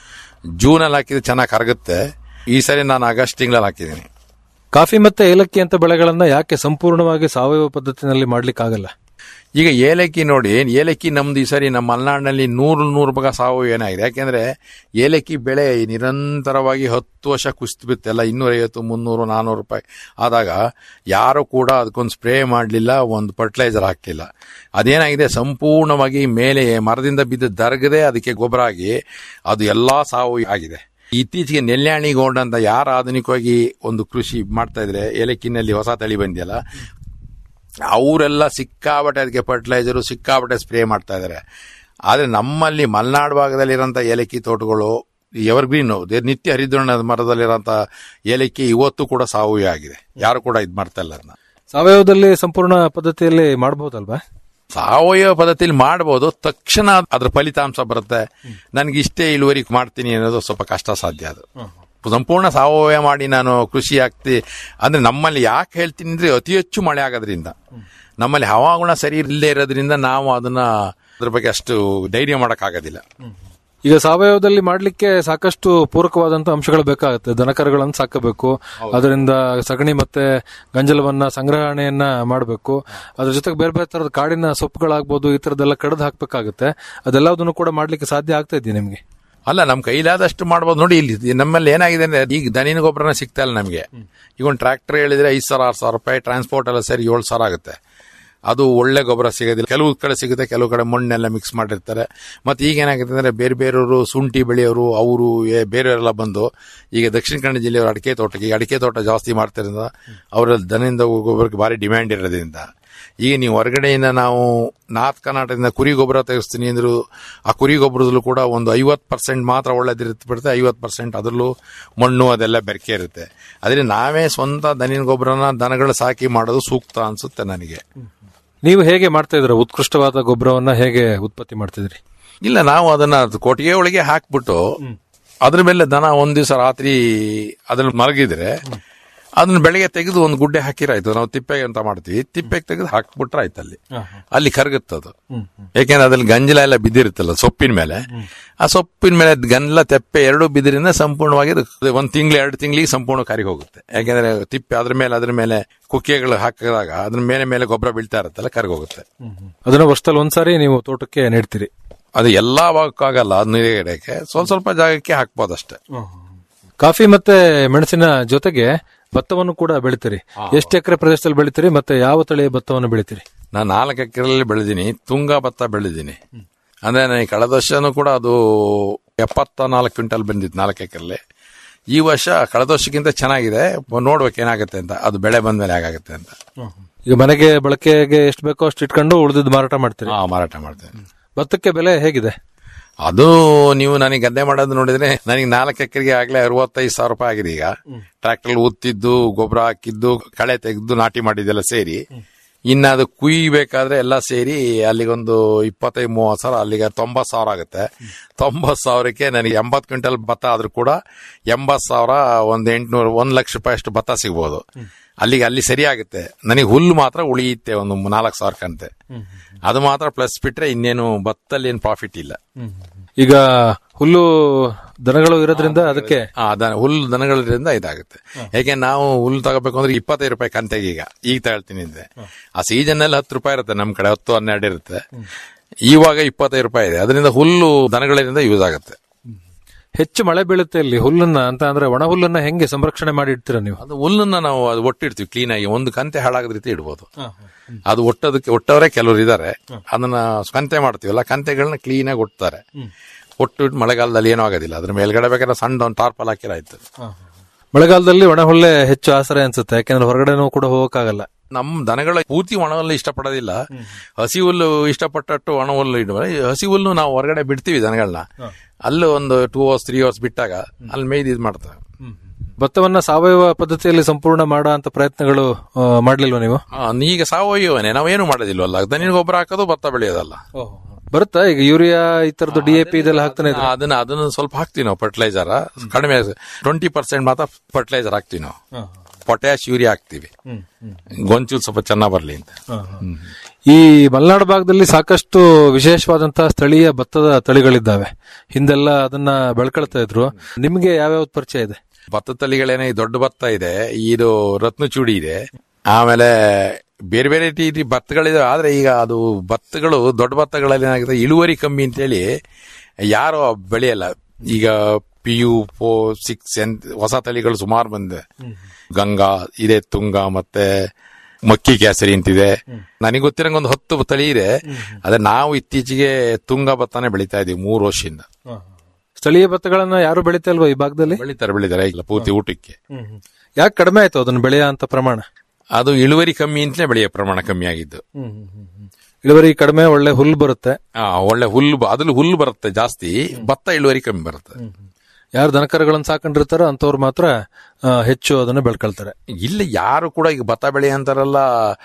ಜೂನಲ್ಲಿ ಹಾಕಿದ್ರೆ ಚೆನ್ನಾಗಿ ಕರಗುತ್ತೆ ಈ ಸರಿ ನಾನು ಆಗಸ್ಟ್ ತಿಂಗಳಲ್ಲಿ ಹಾಕಿದ್ದೀನಿ ಕಾಫಿ ಮತ್ತೆ ಏಲಕ್ಕಿ ಅಂತ ಬೆಳೆಗಳನ್ನ ಯಾಕೆ ಸಂಪೂರ್ಣವಾಗಿ ಸಾವಯವ ಪದ್ಧತಿನಲ್ಲಿ ಮಾಡ್ಲಿಕ್ಕಾಗಲ್ಲ ಈಗ ಏಲಕ್ಕಿ ನೋಡಿ ಏಲಕ್ಕಿ ನಮ್ದು ಈ ಸರಿ ನಮ್ಮ ಮಲೆನಾಡಿನಲ್ಲಿ ನೂರು ನೂರು ಭಾಗ ಸಾವಯವ ಏನಾಗಿದೆ ಯಾಕೆಂದ್ರೆ ಏಲಕ್ಕಿ ಬೆಳೆ ನಿರಂತರವಾಗಿ ಹತ್ತು ವರ್ಷ ಕುಸಿತು ಬಿತ್ತು ಎಲ್ಲ ಇನ್ನೂರೈವತ್ತು ಮುನ್ನೂರು ನಾನ್ನೂರು ರೂಪಾಯಿ ಆದಾಗ ಯಾರು ಕೂಡ ಅದಕ್ಕೊಂದು ಸ್ಪ್ರೇ ಮಾಡಲಿಲ್ಲ ಒಂದು ಫರ್ಟಿಲೈಸರ್ ಹಾಕಲಿಲ್ಲ ಅದೇನಾಗಿದೆ ಸಂಪೂರ್ಣವಾಗಿ ಮೇಲೆ ಮರದಿಂದ ಬಿದ್ದು ದರ್ಗದೆ ಅದಕ್ಕೆ ಗೊಬ್ಬರ ಆಗಿ ಅದು ಎಲ್ಲಾ ಸಾವಯವ ಆಗಿದೆ ಇತ್ತೀಚೆಗೆ ನೆಲ್ಯಾಣಿಗೊಂಡ ಅಂತ ಯಾರು ಆಧುನಿಕವಾಗಿ ಒಂದು ಕೃಷಿ ಮಾಡ್ತಾ ಇದ್ರೆ ಏಲಕ್ಕಿನಲ್ಲಿ ಹೊಸ ತಳಿ ಬಂದಿಯಲ್ಲ ಅವರೆಲ್ಲ ಸಿಕ್ಕಾಬಟ್ಟೆ ಅದಕ್ಕೆ ಫರ್ಟಿಲೈಸರು ಸಿಕ್ಕಾಬಟ್ಟೆ ಸ್ಪ್ರೇ ಮಾಡ್ತಾ ಇದ್ದಾರೆ ಆದರೆ ನಮ್ಮಲ್ಲಿ ಮಲೆನಾಡು ಭಾಗದಲ್ಲಿರೋಂಥ ಏಲಕ್ಕಿ ತೋಟಗಳು ಎವರ್ಗ್ರೀನ್ ನಿತ್ಯ ಹರಿದ್ವರ್ಣ ಮರದಲ್ಲಿರೋಂಥ ಏಲಕ್ಕಿ ಇವತ್ತು ಕೂಡ ಸಾವಯವ ಆಗಿದೆ ಯಾರು ಕೂಡ ಇದು ಮಾಡ್ತಾ ಇಲ್ಲ ಅದನ್ನ ಸಾವಯವದಲ್ಲಿ ಸಂಪೂರ್ಣ ಪದ್ಧತಿಯಲ್ಲಿ ಮಾಡಬಹುದಲ್ವಾ ಸಾವಯವ ಪದ್ಧತಿಯಲ್ಲಿ ಮಾಡಬಹುದು ತಕ್ಷಣ ಅದ್ರ ಫಲಿತಾಂಶ ಬರುತ್ತೆ ನನಗೆ ಇಷ್ಟೇ ಇಳುವರಿ ಮಾಡ್ತೀನಿ ಅನ್ನೋದು ಸ್ವಲ್ಪ ಕಷ್ಟ ಸಾಧ್ಯ ಅದು ಸಂಪೂರ್ಣ ಸಾವಯವ ಮಾಡಿ ನಾನು ಕೃಷಿ ಆಗ್ತಿ ಅಂದ್ರೆ ನಮ್ಮಲ್ಲಿ ಯಾಕೆ ಹೇಳ್ತೀನಿ ಅಂದ್ರೆ ಅತಿ ಹೆಚ್ಚು ಮಳೆ ಆಗೋದ್ರಿಂದ ನಮ್ಮಲ್ಲಿ ಹವಾಗುಣ ಸರಿ ಇಲ್ಲದೆ ಇರೋದ್ರಿಂದ ನಾವು ಅದನ್ನ ಅದ್ರ ಬಗ್ಗೆ ಅಷ್ಟು ಧೈರ್ಯ ಮಾಡೋಕ್ಕಾಗೋದಿಲ್ಲ ಈಗ ಸಾವಯವದಲ್ಲಿ ಮಾಡ್ಲಿಕ್ಕೆ ಸಾಕಷ್ಟು ಪೂರಕವಾದಂತ ಅಂಶಗಳು ಬೇಕಾಗುತ್ತೆ ದನಕರುಗಳನ್ನು ಸಾಕಬೇಕು ಅದರಿಂದ ಸಗಣಿ ಮತ್ತೆ ಗಂಜಲವನ್ನ ಸಂಗ್ರಹಣೆಯನ್ನ ಮಾಡಬೇಕು ಅದ್ರ ಜೊತೆಗೆ ಬೇರೆ ಬೇರೆ ತರದ ಕಾಡಿನ ಸೊಪ್ಪುಗಳಾಗ್ಬೋದು ಈ ತರದೆಲ್ಲ ಕಡ್ದು ಹಾಕ್ಬೇಕಾಗುತ್ತೆ ಅದೆಲ್ಲದನ್ನು ಕೂಡ ಮಾಡ್ಲಿಕ್ಕೆ ಸಾಧ್ಯ ಆಗ್ತಾ ಇದೆಯಾ ನಿಮ್ಗೆ ಅಲ್ಲ ನಮ್ ಕೈಲಾದಷ್ಟು ಮಾಡ್ಬೋದು ನೋಡಿ ಇಲ್ಲಿ ನಮ್ಮಲ್ಲಿ ಏನಾಗಿದೆ ಅಂದ್ರೆ ಈಗ ದನಿನ ಗೊಬ್ಬರನ ಸಿಗ್ತಾ ಇಲ್ಲ ನಮಗೆ ಈಗ ಒಂದು ಟ್ರ್ಯಾಕ್ಟರ್ ಹೇಳಿದ್ರೆ ಐದು ಸಾವಿರ ಆರು ಸಾವಿರ ರೂಪಾಯಿ ಟ್ರಾನ್ಸ್ಪೋರ್ಟ್ ಎಲ್ಲ ಸೇರಿ ಏಳು ಸಾವಿರ ಆಗುತ್ತೆ ಅದು ಒಳ್ಳೆ ಗೊಬ್ಬರ ಸಿಗೋದಿಲ್ಲ ಕೆಲವು ಕಡೆ ಸಿಗುತ್ತೆ ಕೆಲವು ಕಡೆ ಮಣ್ಣೆಲ್ಲ ಮಿಕ್ಸ್ ಮಾಡಿರ್ತಾರೆ ಮತ್ತೆ ಈಗ ಏನಾಗುತ್ತೆ ಅಂದ್ರೆ ಬೇರೆ ಬೇರೆಯವರು ಶುಂಠಿ ಬೆಳೆಯೋರು ಅವರು ಬೇರೆಯವರೆಲ್ಲ ಬಂದು ಈಗ ದಕ್ಷಿಣ ಕನ್ನಡ ಜಿಲ್ಲೆಯವರು ಅಡಿಕೆ ತೋಟಕ್ಕೆ ಈಗ ಅಡಿಕೆ ತೋಟ ಜಾಸ್ತಿ ಮಾಡ್ತಿರೋದ್ರಿಂದ ಅವರಲ್ಲಿ ದನದಿಂದ ಗೊಬ್ಬರಕ್ಕೆ ಭಾರಿ ಡಿಮ್ಯಾಂಡ್ ಇರೋದ್ರಿಂದ ಈಗ ನೀವು ಹೊರಗಡೆಯಿಂದ ನಾವು ನಾರ್ತ್ ಕರ್ನಾಟಕದಿಂದ ಕುರಿ ಗೊಬ್ಬರ ತೆಗೆಸ್ತೀನಿ ಅಂದ್ರು ಆ ಕುರಿ ಗೊಬ್ಬರದಲ್ಲೂ ಕೂಡ ಒಂದು ಐವತ್ತು ಪರ್ಸೆಂಟ್ ಮಾತ್ರ ಒಳ್ಳೇದಿರುತ್ತೆ ಬಿಡುತ್ತೆ ಐವತ್ತು ಪರ್ಸೆಂಟ್ ಅದರಲ್ಲೂ ಮಣ್ಣು ಅದೆಲ್ಲ ಬೆರಕೆ ಇರುತ್ತೆ ಆದರೆ ನಾವೇ ಸ್ವಂತ ದನಿನ ಗೊಬ್ಬರನ ದನಗಳು ಸಾಕಿ ಮಾಡೋದು ಸೂಕ್ತ ಅನ್ಸುತ್ತೆ ನನಗೆ ನೀವು ಹೇಗೆ ಮಾಡ್ತಾ ಇದ್ರ ಉತ್ಕೃಷ್ಟವಾದ ಗೊಬ್ಬರವನ್ನ ಹೇಗೆ ಉತ್ಪತ್ತಿ ಮಾಡ್ತಿದ್ರಿ ಇಲ್ಲ ನಾವು ಅದನ್ನ ಕೊಟ್ಟಿಗೆ ಒಳಗೆ ಹಾಕ್ಬಿಟ್ಟು ಅದ್ರ ಮೇಲೆ ದನ ಒಂದ್ ದಿವಸ ರಾತ್ರಿ ಅದ್ರಲ್ಲಿ ಮಲಗಿದ್ರೆ ಅದನ್ನ ಬೆಳಗ್ಗೆ ತೆಗೆದು ಒಂದು ಗುಡ್ಡೆ ಹಾಕಿರಾಯ್ತು ನಾವು ತಿಪ್ಪೆಗೆ ಅಂತ ಮಾಡ್ತೀವಿ ತಿಪ್ಪೆಗೆ ತೆಗೆದು ಹಾಕ್ಬಿಟ್ರೆ ಆಯ್ತು ಅಲ್ಲಿ ಅಲ್ಲಿ ಕರಗುತ್ತದು ಯಾಕೆಂದ್ರೆ ಅದ್ರಲ್ಲಿ ಗಂಜಲ ಎಲ್ಲ ಬಿದ್ದಿರುತ್ತಲ್ಲ ಸೊಪ್ಪಿನ ಮೇಲೆ ಆ ಸೊಪ್ಪಿನ ಮೇಲೆ ಗಂಜಲ ತೆಪ್ಪೆ ಎರಡು ಬಿದಿರಿಂದ ಸಂಪೂರ್ಣವಾಗಿ ಅದು ಒಂದ್ ತಿಂಗಳು ಎರಡು ತಿಂಗಳಿಗೆ ಸಂಪೂರ್ಣ ಕರಿಗೆ ಹೋಗುತ್ತೆ ಯಾಕೆಂದ್ರೆ ತಿಪ್ಪೆ ಅದ್ರ ಮೇಲೆ ಅದ್ರ ಮೇಲೆ ಕುಕ್ಕೆಗಳು ಹಾಕಿದಾಗ ಅದ್ರ ಮೇಲೆ ಮೇಲೆ ಗೊಬ್ಬರ ಬೀಳ್ತಾ ಇರುತ್ತಲ್ಲ ಕರ್ಗೋಗುತ್ತೆ ಅದನ್ನ ವರ್ಷದಲ್ಲಿ ಒಂದ್ಸಾರಿ ನೀವು ತೋಟಕ್ಕೆ ನೆಡ್ತೀರಿ ಅದು ಎಲ್ಲಾ ಭಾಗಕ್ಕಾಗಲ್ಲ ಅದು ನೀರಿಗೆ ಸ್ವಲ್ಪ ಸ್ವಲ್ಪ ಜಾಗಕ್ಕೆ ಹಾಕ್ಬೋದಷ್ಟೇ ಕಾಫಿ ಮತ್ತೆ ಮೆಣಸಿನ ಜೊತೆಗೆ ಭತ್ತವನ್ನು ಕೂಡ ಬೆಳಿತೀರಿ ಎಷ್ಟು ಎಕರೆ ಪ್ರದೇಶದಲ್ಲಿ ಬೆಳಿತೀರಿ ಮತ್ತೆ ಯಾವ ತಳಿಯ ಭತ್ತವನ್ನು ಬೆಳಿತೀರಿ ನಾನು ನಾಲ್ಕು ಎಕರೆಯಲ್ಲಿ ಬೆಳೆದೀನಿ ತುಂಗ ಭತ್ತ ಬೆಳೆದೀನಿ ಅಂದ್ರೆ ನಾನು ಈ ಕಳೆದ ವರ್ಷನೂ ಕೂಡ ಅದು ಎಪ್ಪತ್ತ ನಾಲ್ಕು ಕ್ವಿಂಟಲ್ ಬಂದಿತ್ತು ನಾಲ್ಕು ಎಕರೆಲ್ಲಿ ಈ ವರ್ಷ ಕಳೆದ ವರ್ಷಕ್ಕಿಂತ ಚೆನ್ನಾಗಿದೆ ನೋಡ್ಬೇಕು ಏನಾಗುತ್ತೆ ಅಂತ ಅದು ಬೆಳೆ ಬಂದ್ಮೇಲೆ ಹೇಗಾಗುತ್ತೆ ಅಂತ ಈಗ ಮನೆಗೆ ಬಳಕೆಗೆ ಎಷ್ಟು ಬೇಕೋ ಅಷ್ಟು ಇಟ್ಕೊಂಡು ಉಳಿದಿದ್ದು ಮಾರಾಟ ಮಾಡ್ತೀರಿ ಹಾ ಮಾರಾಟ ಮಾಡ್ತೇನೆ ಭತ್ತಕ್ಕೆ ಬೆಲೆ ಹೇಗಿದೆ ಅದು ನೀವು ನನಗೆ ಗದ್ದೆ ಮಾಡೋದು ನೋಡಿದ್ರೆ ನನಗೆ ನಾಲ್ಕು ಎಕರೆಗೆ ಆಗ್ಲೇ ಅರವತ್ತೈದು ಸಾವಿರ ರೂಪಾಯಿ ಆಗಿದೆ ಈಗ ಟ್ರ್ಯಾಕ್ಟರ್ ಉತ್ತಿದ್ದು ಗೊಬ್ಬರ ಹಾಕಿದ್ದು ಕಳೆ ತೆಗೆದು ನಾಟಿ ಮಾಡಿದ್ದೆಲ್ಲ ಸೇರಿ ಇನ್ನ ಅದು ಕುಯ್ಬೇಕಾದ್ರೆ ಎಲ್ಲ ಸೇರಿ ಅಲ್ಲಿಗೊಂದು ಇಪ್ಪತ್ತೈದು ಮೂವತ್ತು ಸಾವಿರ ಅಲ್ಲಿಗೆ ತೊಂಬತ್ತು ಸಾವಿರ ಆಗುತ್ತೆ ತೊಂಬತ್ತು ಸಾವಿರಕ್ಕೆ ನನಗೆ ಎಂಬತ್ತು ಕ್ವಿಂಟಲ್ ಭತ್ತ ಆದ್ರೂ ಕೂಡ ಎಂಬತ್ತು ಸಾವಿರ ಒಂದು ಎಂಟುನೂರು ಒಂದು ಲಕ್ಷ ರೂಪಾಯಿ ಅಷ್ಟು ಭತ್ತ ಸಿಗ್ಬೋದು ಅಲ್ಲಿಗೆ ಅಲ್ಲಿ ಸರಿ ಆಗುತ್ತೆ ನನಗೆ ಹುಲ್ಲು ಮಾತ್ರ ಉಳಿಯುತ್ತೆ ಒಂದು ನಾಲ್ಕು ಸಾವಿರಕ್ಕಂತೆ ಅದು ಮಾತ್ರ ಪ್ಲಸ್ ಬಿಟ್ರೆ ಇನ್ನೇನು ಭತ್ತಲ್ಲಿ ಏನು ಪ್ರಾಫಿಟ್ ಇಲ್ಲ ಈಗ ಹುಲ್ಲು ದನಗಳು ಇರೋದ್ರಿಂದ ಅದಕ್ಕೆ ಆ, ದನ ಹುಲ್ಲು ದನಗಳಿಂದ ಇದಾಗುತ್ತೆ ಯಾಕೆ ನಾವು ಹುಲ್ಲು ತಗೋಬೇಕು ಅಂದ್ರೆ ಇಪ್ಪತ್ತೈದು ರೂಪಾಯಿ ಕಂತೆಗೆ ಈಗ ಈಗ ತಗೊಳ್ತೀನಿ ಅಂದೆ ಆ ಸೀಸನ್ ಅಲ್ಲಿ ಹತ್ತು ರೂಪಾಯಿ ಇರುತ್ತೆ ನಮ್ ಕಡೆ ಹತ್ತು ಹನ್ನೆರಡು ಇರುತ್ತೆ ಇವಾಗ ಇಪ್ಪತ್ತೈದು ರೂಪಾಯಿ ಇದೆ ಅದರಿಂದ ಹುಲ್ಲು ದನಗಳಿಂದ ಯೂಸ್ ಆಗುತ್ತೆ ಹೆಚ್ಚು ಮಳೆ ಬೀಳುತ್ತೆ ಇಲ್ಲಿ ಹುಲ್ಲನ್ನ ಅಂತ ಅಂದ್ರೆ ಒಣ ಹುಲ್ಲನ್ನ ಹೆಂಗೆ ಸಂರಕ್ಷಣೆ ಮಾಡಿ ಇಡ್ತೀರಾ ನೀವು ಅದು ಹುಲ್ಲನ್ನ ನಾವು ಅದು ಒಟ್ಟಿಡ್ತೀವಿ ಕ್ಲೀನ್ ಆಗಿ ಒಂದು ಕಂತೆ ಹಾಳಾಗದ ರೀತಿ ಇಡ್ಬೋದು ಅದು ಒಟ್ಟೋದಕ್ಕೆ ಒಟ್ಟವರೇ ಕೆಲವರು ಇದ್ದಾರೆ ಅದನ್ನ ಕಂತೆ ಮಾಡ್ತೀವಲ್ಲ ಕಂತೆಗಳನ್ನ ಕ್ಲೀನ್ ಆಗಿ ಒಟ್ತಾರೆ ಒಟ್ಟು ಇಟ್ಟು ಮಳೆಗಾಲದಲ್ಲಿ ಏನೂ ಆಗೋದಿಲ್ಲ ಅದ್ರ ಮೇಲ್ಗಡೆ ಬೇಕಾದ್ರೆ ಸಣ್ಣ ಒಂದು ಟಾರ್ಪಲ್ ಹಾಕಿರ ಆಯ್ತು ಮಳೆಗಾಲದಲ್ಲಿ ಒಣ ಹುಲ್ಲೆ ಹೆಚ್ಚು ಆಸರೆ ಅನ್ಸುತ್ತೆ ಯಾಕೆಂದ್ರೆ ಹೊರಗಡೆನೂ ಕೂಡ ಹೋಗಕ್ಕಾಗಲ್ಲ ನಮ್ ದನಗಳ ಪೂರ್ತಿ ಒಣ ಹುಲ್ಲು ಇಷ್ಟಪಡೋದಿಲ್ಲ ಹಸಿ ಹುಲ್ಲು ಇಷ್ಟಪಟ್ಟಟ್ಟು ಒಣ ಹುಲ್ಲು ಇಡುವ ಹಸಿ ಹುಲ್ಲು ನಾವು ಹೊರಗಡೆ ಬಿಡ್ತೀವಿ ದನಗಳನ್ನ ಅಲ್ಲೂ ಒಂದು ಟೂ ಅವರ್ಸ್ ತ್ರೀ ಅವರ್ಸ್ ಬಿಟ್ಟಾಗ ಅಲ್ಲಿ ಮೇಯ್ದು ಇದು ಮಾಡ್ತಾರೆ ಭತ್ತವನ್ನ ಸಾವಯವ ಪದ್ಧತಿಯಲ್ಲಿ ಸಂಪೂರ್ಣ ಮಾಡೋ ಅಂತ ಪ್ರಯತ್ನಗಳು ಆ, ಮಾಡ್ಲಿಲ್ವಾ ನೀವು ಆ, ಈಗ ಸಾವಯವನೇ ನಾವೇನು ಮಾಡೋದಿಲ್ವಲ್ಲ ದನಿನ ಗೊಬ್ಬರ ಹಾಕೋದು ಭತ್ತ ಬೆಳೆಯೋದಲ್ಲ ಬರುತ್ತಾ ಈಗ ಯೂರಿಯಾ ಈ ತರದ್ದು ಡಿ ಎ ಪಿ ಇದೆಲ್ಲ ಹಾಕ್ತಾನೆ ಇದ್ರೆ ಆ, ಅದನ್ನ ಅದನ್ನ ಸ್ವಲ್ಪ ಹಾಕ್ತೀವಿ ನಾವು ಫರ್ಟಿಲೈಸರ್ ಕಡಿಮೆ ಟ್ವೆಂಟಿ ಪರ್ಸೆಂಟ್ ಮಾತ್ರ ಫರ್ಟಿಲೈಸರ್ ಹಾಕ್ತೀವಿ ನಾವು ಪೊಟ್ಯಾಶ್ ಯೂರಿಯಾ ಹಾಕ್ತಿವಿ ಗೊಂಚೂರು ಸ್ವಲ್ಪ ಚೆನ್ನಾಗ್ ಬರ್ಲಿ ಅಂತ ಈ ಮಲೆನಾಡು ಭಾಗದಲ್ಲಿ ಸಾಕಷ್ಟು ವಿಶೇಷವಾದಂತಹ ಸ್ಥಳೀಯ ಭತ್ತದ ತಳಿಗಳಿದ್ದಾವೆ ಹಿಂದೆಲ್ಲ ಅದನ್ನ ಬೆಳ್ಕೊಳ್ತಾ ಇದ್ರು ನಿಮ್ಗೆ ಯಾವ್ಯಾವ ಪರಿಚಯ ಇದೆ ಭತ್ತ ತಳಿಗಳೇನೆ ಈ ದೊಡ್ಡ ಭತ್ತ ಇದೆ ಇದು ರತ್ನಚೂಡಿ ಇದೆ ಆಮೇಲೆ ಬೇರೆ ಬೇರೆ ರೀತಿ ಭತ್ತಗಳಿದೆ ಆದ್ರೆ ಈಗ ಅದು ಭತ್ತಗಳು ದೊಡ್ಡ ಭತ್ತಗಳಲ್ಲಿ ಏನಾಗುತ್ತೆ ಇಳುವರಿ ಕಮ್ಮಿ ಅಂತೇಳಿ ಯಾರು ಬೆಳೆಯಲ್ಲ ಈಗ ಪಿ ಯು ಫೋ ಸಿಕ್ಸ್ ಹೊಸ ತಳಿಗಳು ಸುಮಾರು ಬಂದಿದೆ ಗಂಗಾ ಇದೆ ತುಂಗ ಮತ್ತೆ ಮಕ್ಕಿ ಕೇಸರಿ ಅಂತಿದೆ ನನಗೆ ಗೊತ್ತಿರಂಗ ಒಂದು ಹತ್ತು ತಳಿ ಇದೆ ಅದೇ ನಾವು ಇತ್ತೀಚೆಗೆ ತುಂಗ ಭತ್ತನೇ ಬೆಳೀತಾ ಇದೀವಿ ಮೂರು ವರ್ಷದಿಂದ ಸ್ಥಳೀಯ ಭತ್ತಗಳನ್ನ ಯಾರು ಬೆಳಿತಾ ಇಲ್ವಾ ಈ ಭಾಗದಲ್ಲಿ ಬೆಳೀತಾರೆ ಬೆಳೀತಾರೆ ಇಲ್ಲ ಪೂರ್ತಿ ಊಟಕ್ಕೆ ಯಾಕೆ ಕಡಿಮೆ ಆಯ್ತು ಅದನ್ನ ಬೆಳೆಯ ಅಂತ ಪ್ರಮಾಣ ಅದು ಇಳುವರಿ ಕಮ್ಮಿ ಅಂತಲೇ ಬೆಳೆಯೋ ಪ್ರಮಾಣ ಕಮ್ಮಿ ಆಗಿದ್ದು ಇಳುವರಿ ಕಡಿಮೆ ಒಳ್ಳೆ ಹುಲ್ಲು ಬರುತ್ತೆ ಆ, ಒಳ್ಳೆ ಹುಲ್ಲು ಬ- ಅದ್ರಲ್ಲಿ ಹುಲ್ಲು ಬರುತ್ತೆ ಜಾಸ್ತಿ ಭತ್ತ ಇಳುವರಿ ಕಮ್ಮಿ ಬರುತ್ತೆ ಯಾರು ದನಕರುಗಳನ್ನ ಸಾಕೊಂಡಿರ್ತಾರೋ ಅಂತವ್ರು ಮಾತ್ರ ಆ, ಹೆಚ್ಚು ಅದನ್ನ ಬೆಳ್ಕೊಳ್ತಾರೆ ಇಲ್ಲಿ ಯಾರು ಕೂಡ ಈಗ ಭತ್ತ ಬೆಳೆ ಅಂತಾರಲ್ಲ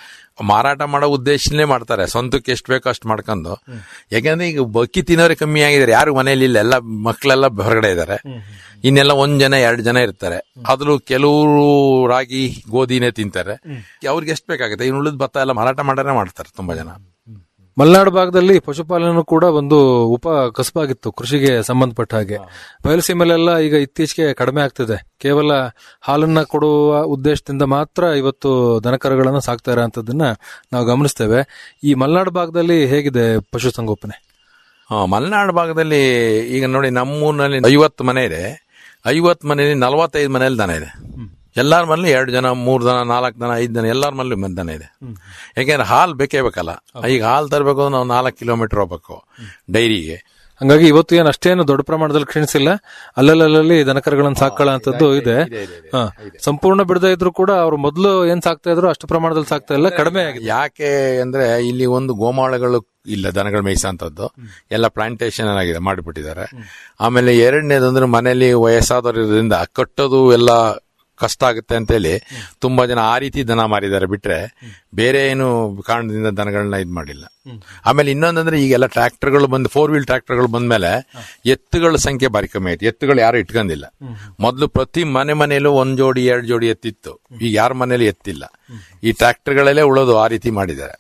ಮಾರಾಟ ಮಾಡೋ ಉದ್ದೇಶನೇ ಮಾಡ್ತಾರೆ ಸ್ವಂತಕ್ಕೆ ಎಷ್ಟು ಬೇಕೋ ಅಷ್ಟು ಮಾಡ್ಕೊಂಡು ಯಾಕಂದ್ರೆ ಈಗ ಬಕ್ಕಿ ತಿನ್ನೋರೆ ಕಮ್ಮಿ ಆಗಿದ್ದಾರೆ ಯಾರು ಮನೇಲಿ ಇಲ್ಲ ಎಲ್ಲ ಮಕ್ಕಳೆಲ್ಲ ಹೊರಗಡೆ ಇದ್ದಾರೆ ಇನ್ನೆಲ್ಲ ಒಂದ್ ಜನ ಎರಡು ಜನ ಇರ್ತಾರೆ ಅದ್ರೂ ಕೆಲವರು ರಾಗಿ ಗೋಧಿನೇ ತಿಂತಾರೆ ಅವ್ರಿಗೆ ಎಷ್ಟು ಬೇಕಾಗುತ್ತೆ ಇನ್ನು ಉಳಿದ ಭತ್ತ ಎಲ್ಲ ಮಾರಾಟ ಮಾಡಾರೆ ಮಾಡ್ತಾರೆ ತುಂಬಾ ಜನ ಮಲೆನಾಡು ಭಾಗದಲ್ಲಿ ಪಶುಪಾಲನೆ ಕೂಡ ಒಂದು ಉಪ ಕಸಬಾಗಿತ್ತು ಕೃಷಿಗೆ ಸಂಬಂಧಪಟ್ಟ ಹಾಗೆ ಬಯಲುಸೀಮೆಲೆಲ್ಲ ಈಗ ಇತ್ತೀಚೆಗೆ ಕಡಿಮೆ ಆಗ್ತಿದೆ ಕೇವಲ ಹಾಲನ್ನ ಕೊಡುವ ಉದ್ದೇಶದಿಂದ ಮಾತ್ರ ಇವತ್ತು ದನಕರುಗಳನ್ನ ಸಾಕ್ತಾ ಇರೋಂಥದ್ದನ್ನ ನಾವು ಗಮನಿಸ್ತೇವೆ ಈ ಮಲೆನಾಡು ಭಾಗದಲ್ಲಿ ಹೇಗಿದೆ ಪಶುಸಂಗೋಪನೆ ಹಾ ಮಲೆನಾಡು ಭಾಗದಲ್ಲಿ ಈಗ ನೋಡಿ ನಮ್ಮೂರಿನಲ್ಲಿ ಐವತ್ತು ಮನೆ ಇದೆ ಐವತ್ತು ಮನೆಯಲ್ಲಿ ನಲವತ್ತೈದು ಮನೆಯಲ್ಲಿ ದನ ಇದೆ ಎಲ್ಲಾರ ಮನೇಲಿ ಎರಡು ಜನ ಮೂರು ದನ ನಾಲ್ಕು ದನ ಐದು ದನ ಎಲ್ಲಾರ ಮನೇಲಿ ಮ- ದನ ಇದೆ ಯಾಕೆಂದ್ರೆ ಹಾಲು ಬೇಕೇ ಬೇಕಲ್ಲ ಈಗ ಹಾಲು ತರಬೇಕು ಅಂದ್ರೆ ನಾವು ನಾಲ್ಕು ಕಿಲೋಮೀಟರ್ ಹೋಗ್ಬೇಕು ಡೈರಿಗೆ ಹಂಗಾಗಿ ಇವತ್ತು ಏನು ಅಷ್ಟೇನು ದೊಡ್ಡ ಪ್ರಮಾಣದಲ್ಲಿ ಕ್ಷೀಣಿಸಿಲ್ಲ ಅಲ್ಲಲ್ಲಲ್ಲಿ ದನಕರುಗಳನ್ನ ಸಾಕೊಳ್ಳೋ ಅಂತದ್ದು ಇದೆ ಹಾ. ಸಂಪೂರ್ಣ ಬಿಡದೇ ಇದ್ರು ಕೂಡ ಅವ್ರು ಮೊದಲು ಏನ್ ಸಾಕ್ತಾ ಇದ್ರು ಅಷ್ಟು ಪ್ರಮಾಣದಲ್ಲಿ ಸಾಕ್ತಾ ಇಲ್ಲ ಕಡಿಮೆ ಆಗಿದೆ ಯಾಕೆ ಅಂದ್ರೆ ಇಲ್ಲಿ ಒಂದು ಗೋಮಾಳಗಳು ಇಲ್ಲ ದನಗಳು ಮೇಯಿಸಂತದ್ದು ಎಲ್ಲ ಪ್ಲಾಂಟೇಶನ್ ಆಗಿದೆ ಮಾಡಿಬಿಟ್ಟಿದ್ದಾರೆ ಆಮೇಲೆ ಎರಡನೇದು ಅಂದ್ರೆ ಮನೆಯಲ್ಲಿ ವಯಸ್ಸಾದವರು ಇರೋದ್ರಿಂದ ಕಟ್ಟೋದು ಎಲ್ಲ ಕಷ್ಟ ಆಗುತ್ತೆ ಅಂತೇಳಿ ತುಂಬಾ ಜನ ಆ ರೀತಿ ದನ ಮಾರಿದ್ದಾರೆ ಬಿಟ್ರೆ ಬೇರೆ ಏನು ಕಾರಣದಿಂದ ದನಗಳನ್ನ ಇದ್ ಮಾಡಿಲ್ಲ ಆಮೇಲೆ ಇನ್ನೊಂದಂದ್ರೆ ಈಗೆಲ್ಲ ಟ್ರ್ಯಾಕ್ಟರ್ಗಳು ಬಂದು ಫೋರ್ ವೀಲ್ ಟ್ರ್ಯಾಕ್ಟರ್ಗಳು ಬಂದ್ಮೇಲೆ ಎತ್ತುಗಳ ಸಂಖ್ಯೆ ಬಾರಿ ಕಮ್ಮಿ ಆಯ್ತು ಎತ್ತುಗಳು ಯಾರು ಇಟ್ಕೊಂಡಿಲ್ಲ ಮೊದಲು ಪ್ರತಿ ಮನೆ ಮನೆಯಲ್ಲೂ ಒಂದ್ ಜೋಡಿ ಎರಡು ಜೋಡಿ ಎತ್ತಿತ್ತು ಈಗ ಯಾರ ಮನೇಲಿ ಎತ್ತಿಲ್ಲ ಈ ಟ್ರ್ಯಾಕ್ಟರ್ಗಳಲ್ಲೇ ಉಳೋದು ಆ ರೀತಿ ಮಾಡಿದ್ದಾರೆ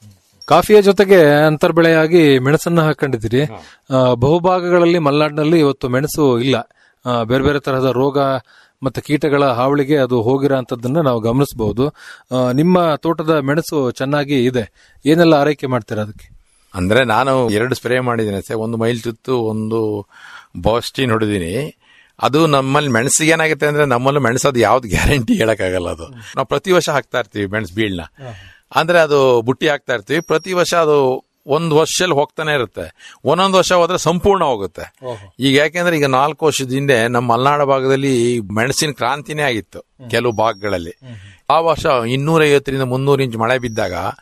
ಕಾಫಿಯ ಜೊತೆಗೆ ಅಂತರ್ಬೆಳೆಯಾಗಿ ಮೆಣಸನ್ನ ಹಾಕೊಂಡಿದ್ದೀರಿ ಆ, ಬಹುಭಾಗಗಳಲ್ಲಿ ಮಲೆನಾಡಿನಲ್ಲಿ ಇವತ್ತು ಮೆಣಸು ಇಲ್ಲ ಆ, ಬೇರೆ ಬೇರೆ ತರಹದ ರೋಗ ಮತ್ತೆ ಕೀಟಗಳ ಹಾವಳಿಗೆ ಅದು ಹೋಗಿರೋ ಅಂತದನ್ನ ನಾವು ಗಮನಿಸಬಹುದು ನಿಮ್ಮ ತೋಟದ ಮೆಣಸು ಚೆನ್ನಾಗಿ ಇದೆ ಏನೆಲ್ಲ ಆರೈಕೆ ಮಾಡ್ತೀರಾ ಅದಕ್ಕೆ ಅಂದ್ರೆ ನಾನು ಎರಡು ಸ್ಪ್ರೇ ಮಾಡಿದ್ದೀನಿ ಸರ್ ಒಂದು ಮೈಲ್ ತುತ್ತು ಒಂದು ಬಾಸ್ಟಿನ್ ಹೊಡೆದಿನಿ ಅದು ನಮ್ಮಲ್ಲಿ ಮೆಣಸಿಗೆ ಏನಾಗುತ್ತೆ ಅಂದ್ರೆ ನಮ್ಮಲ್ಲಿ ಮೆಣಸದು ಯಾವ್ದು ಗ್ಯಾರಂಟಿ ಹೇಳಕ್ಕಾಗಲ್ಲ ಅದು ನಾವು ಪ್ರತಿ ವರ್ಷ ಹಾಕ್ತಾ ಇರ್ತೀವಿ ಮೆಣಸು ಬೀಳ್ನ ಅಂದ್ರೆ ಅದು ಬುಟ್ಟಿ ಹಾಕ್ತಾ ಇರ್ತೀವಿ ಪ್ರತಿ ವರ್ಷ ಅದು ಒಂದು ವರ್ಷದಲ್ಲಿ ಹೋಗ್ತಾನೆ ಇರುತ್ತೆ ಒಂದೊಂದು ವರ್ಷ ಹೋದ್ರೆ ಸಂಪೂರ್ಣ ಹೋಗುತ್ತೆ ಈಗ ಯಾಕೆಂದ್ರೆ ಈಗ ನಾಲ್ಕು ವರ್ಷದ ಹಿಂದೆ ನಮ್ಮ ಮಲೆನಾಡು ಭಾಗದಲ್ಲಿ ಮೆಣಸಿನ ಕ್ರಾಂತಿನೇ ಆಗಿತ್ತು ಕೆಲವು ಭಾಗಗಳಲ್ಲಿ ಆ ವರ್ಷ ಇನ್ನೂರೈವತ್ತರಿಂದ ಮುನ್ನೂರು ಇಂಚ್ ಮಳೆ ಬಿದ್ದಾಗ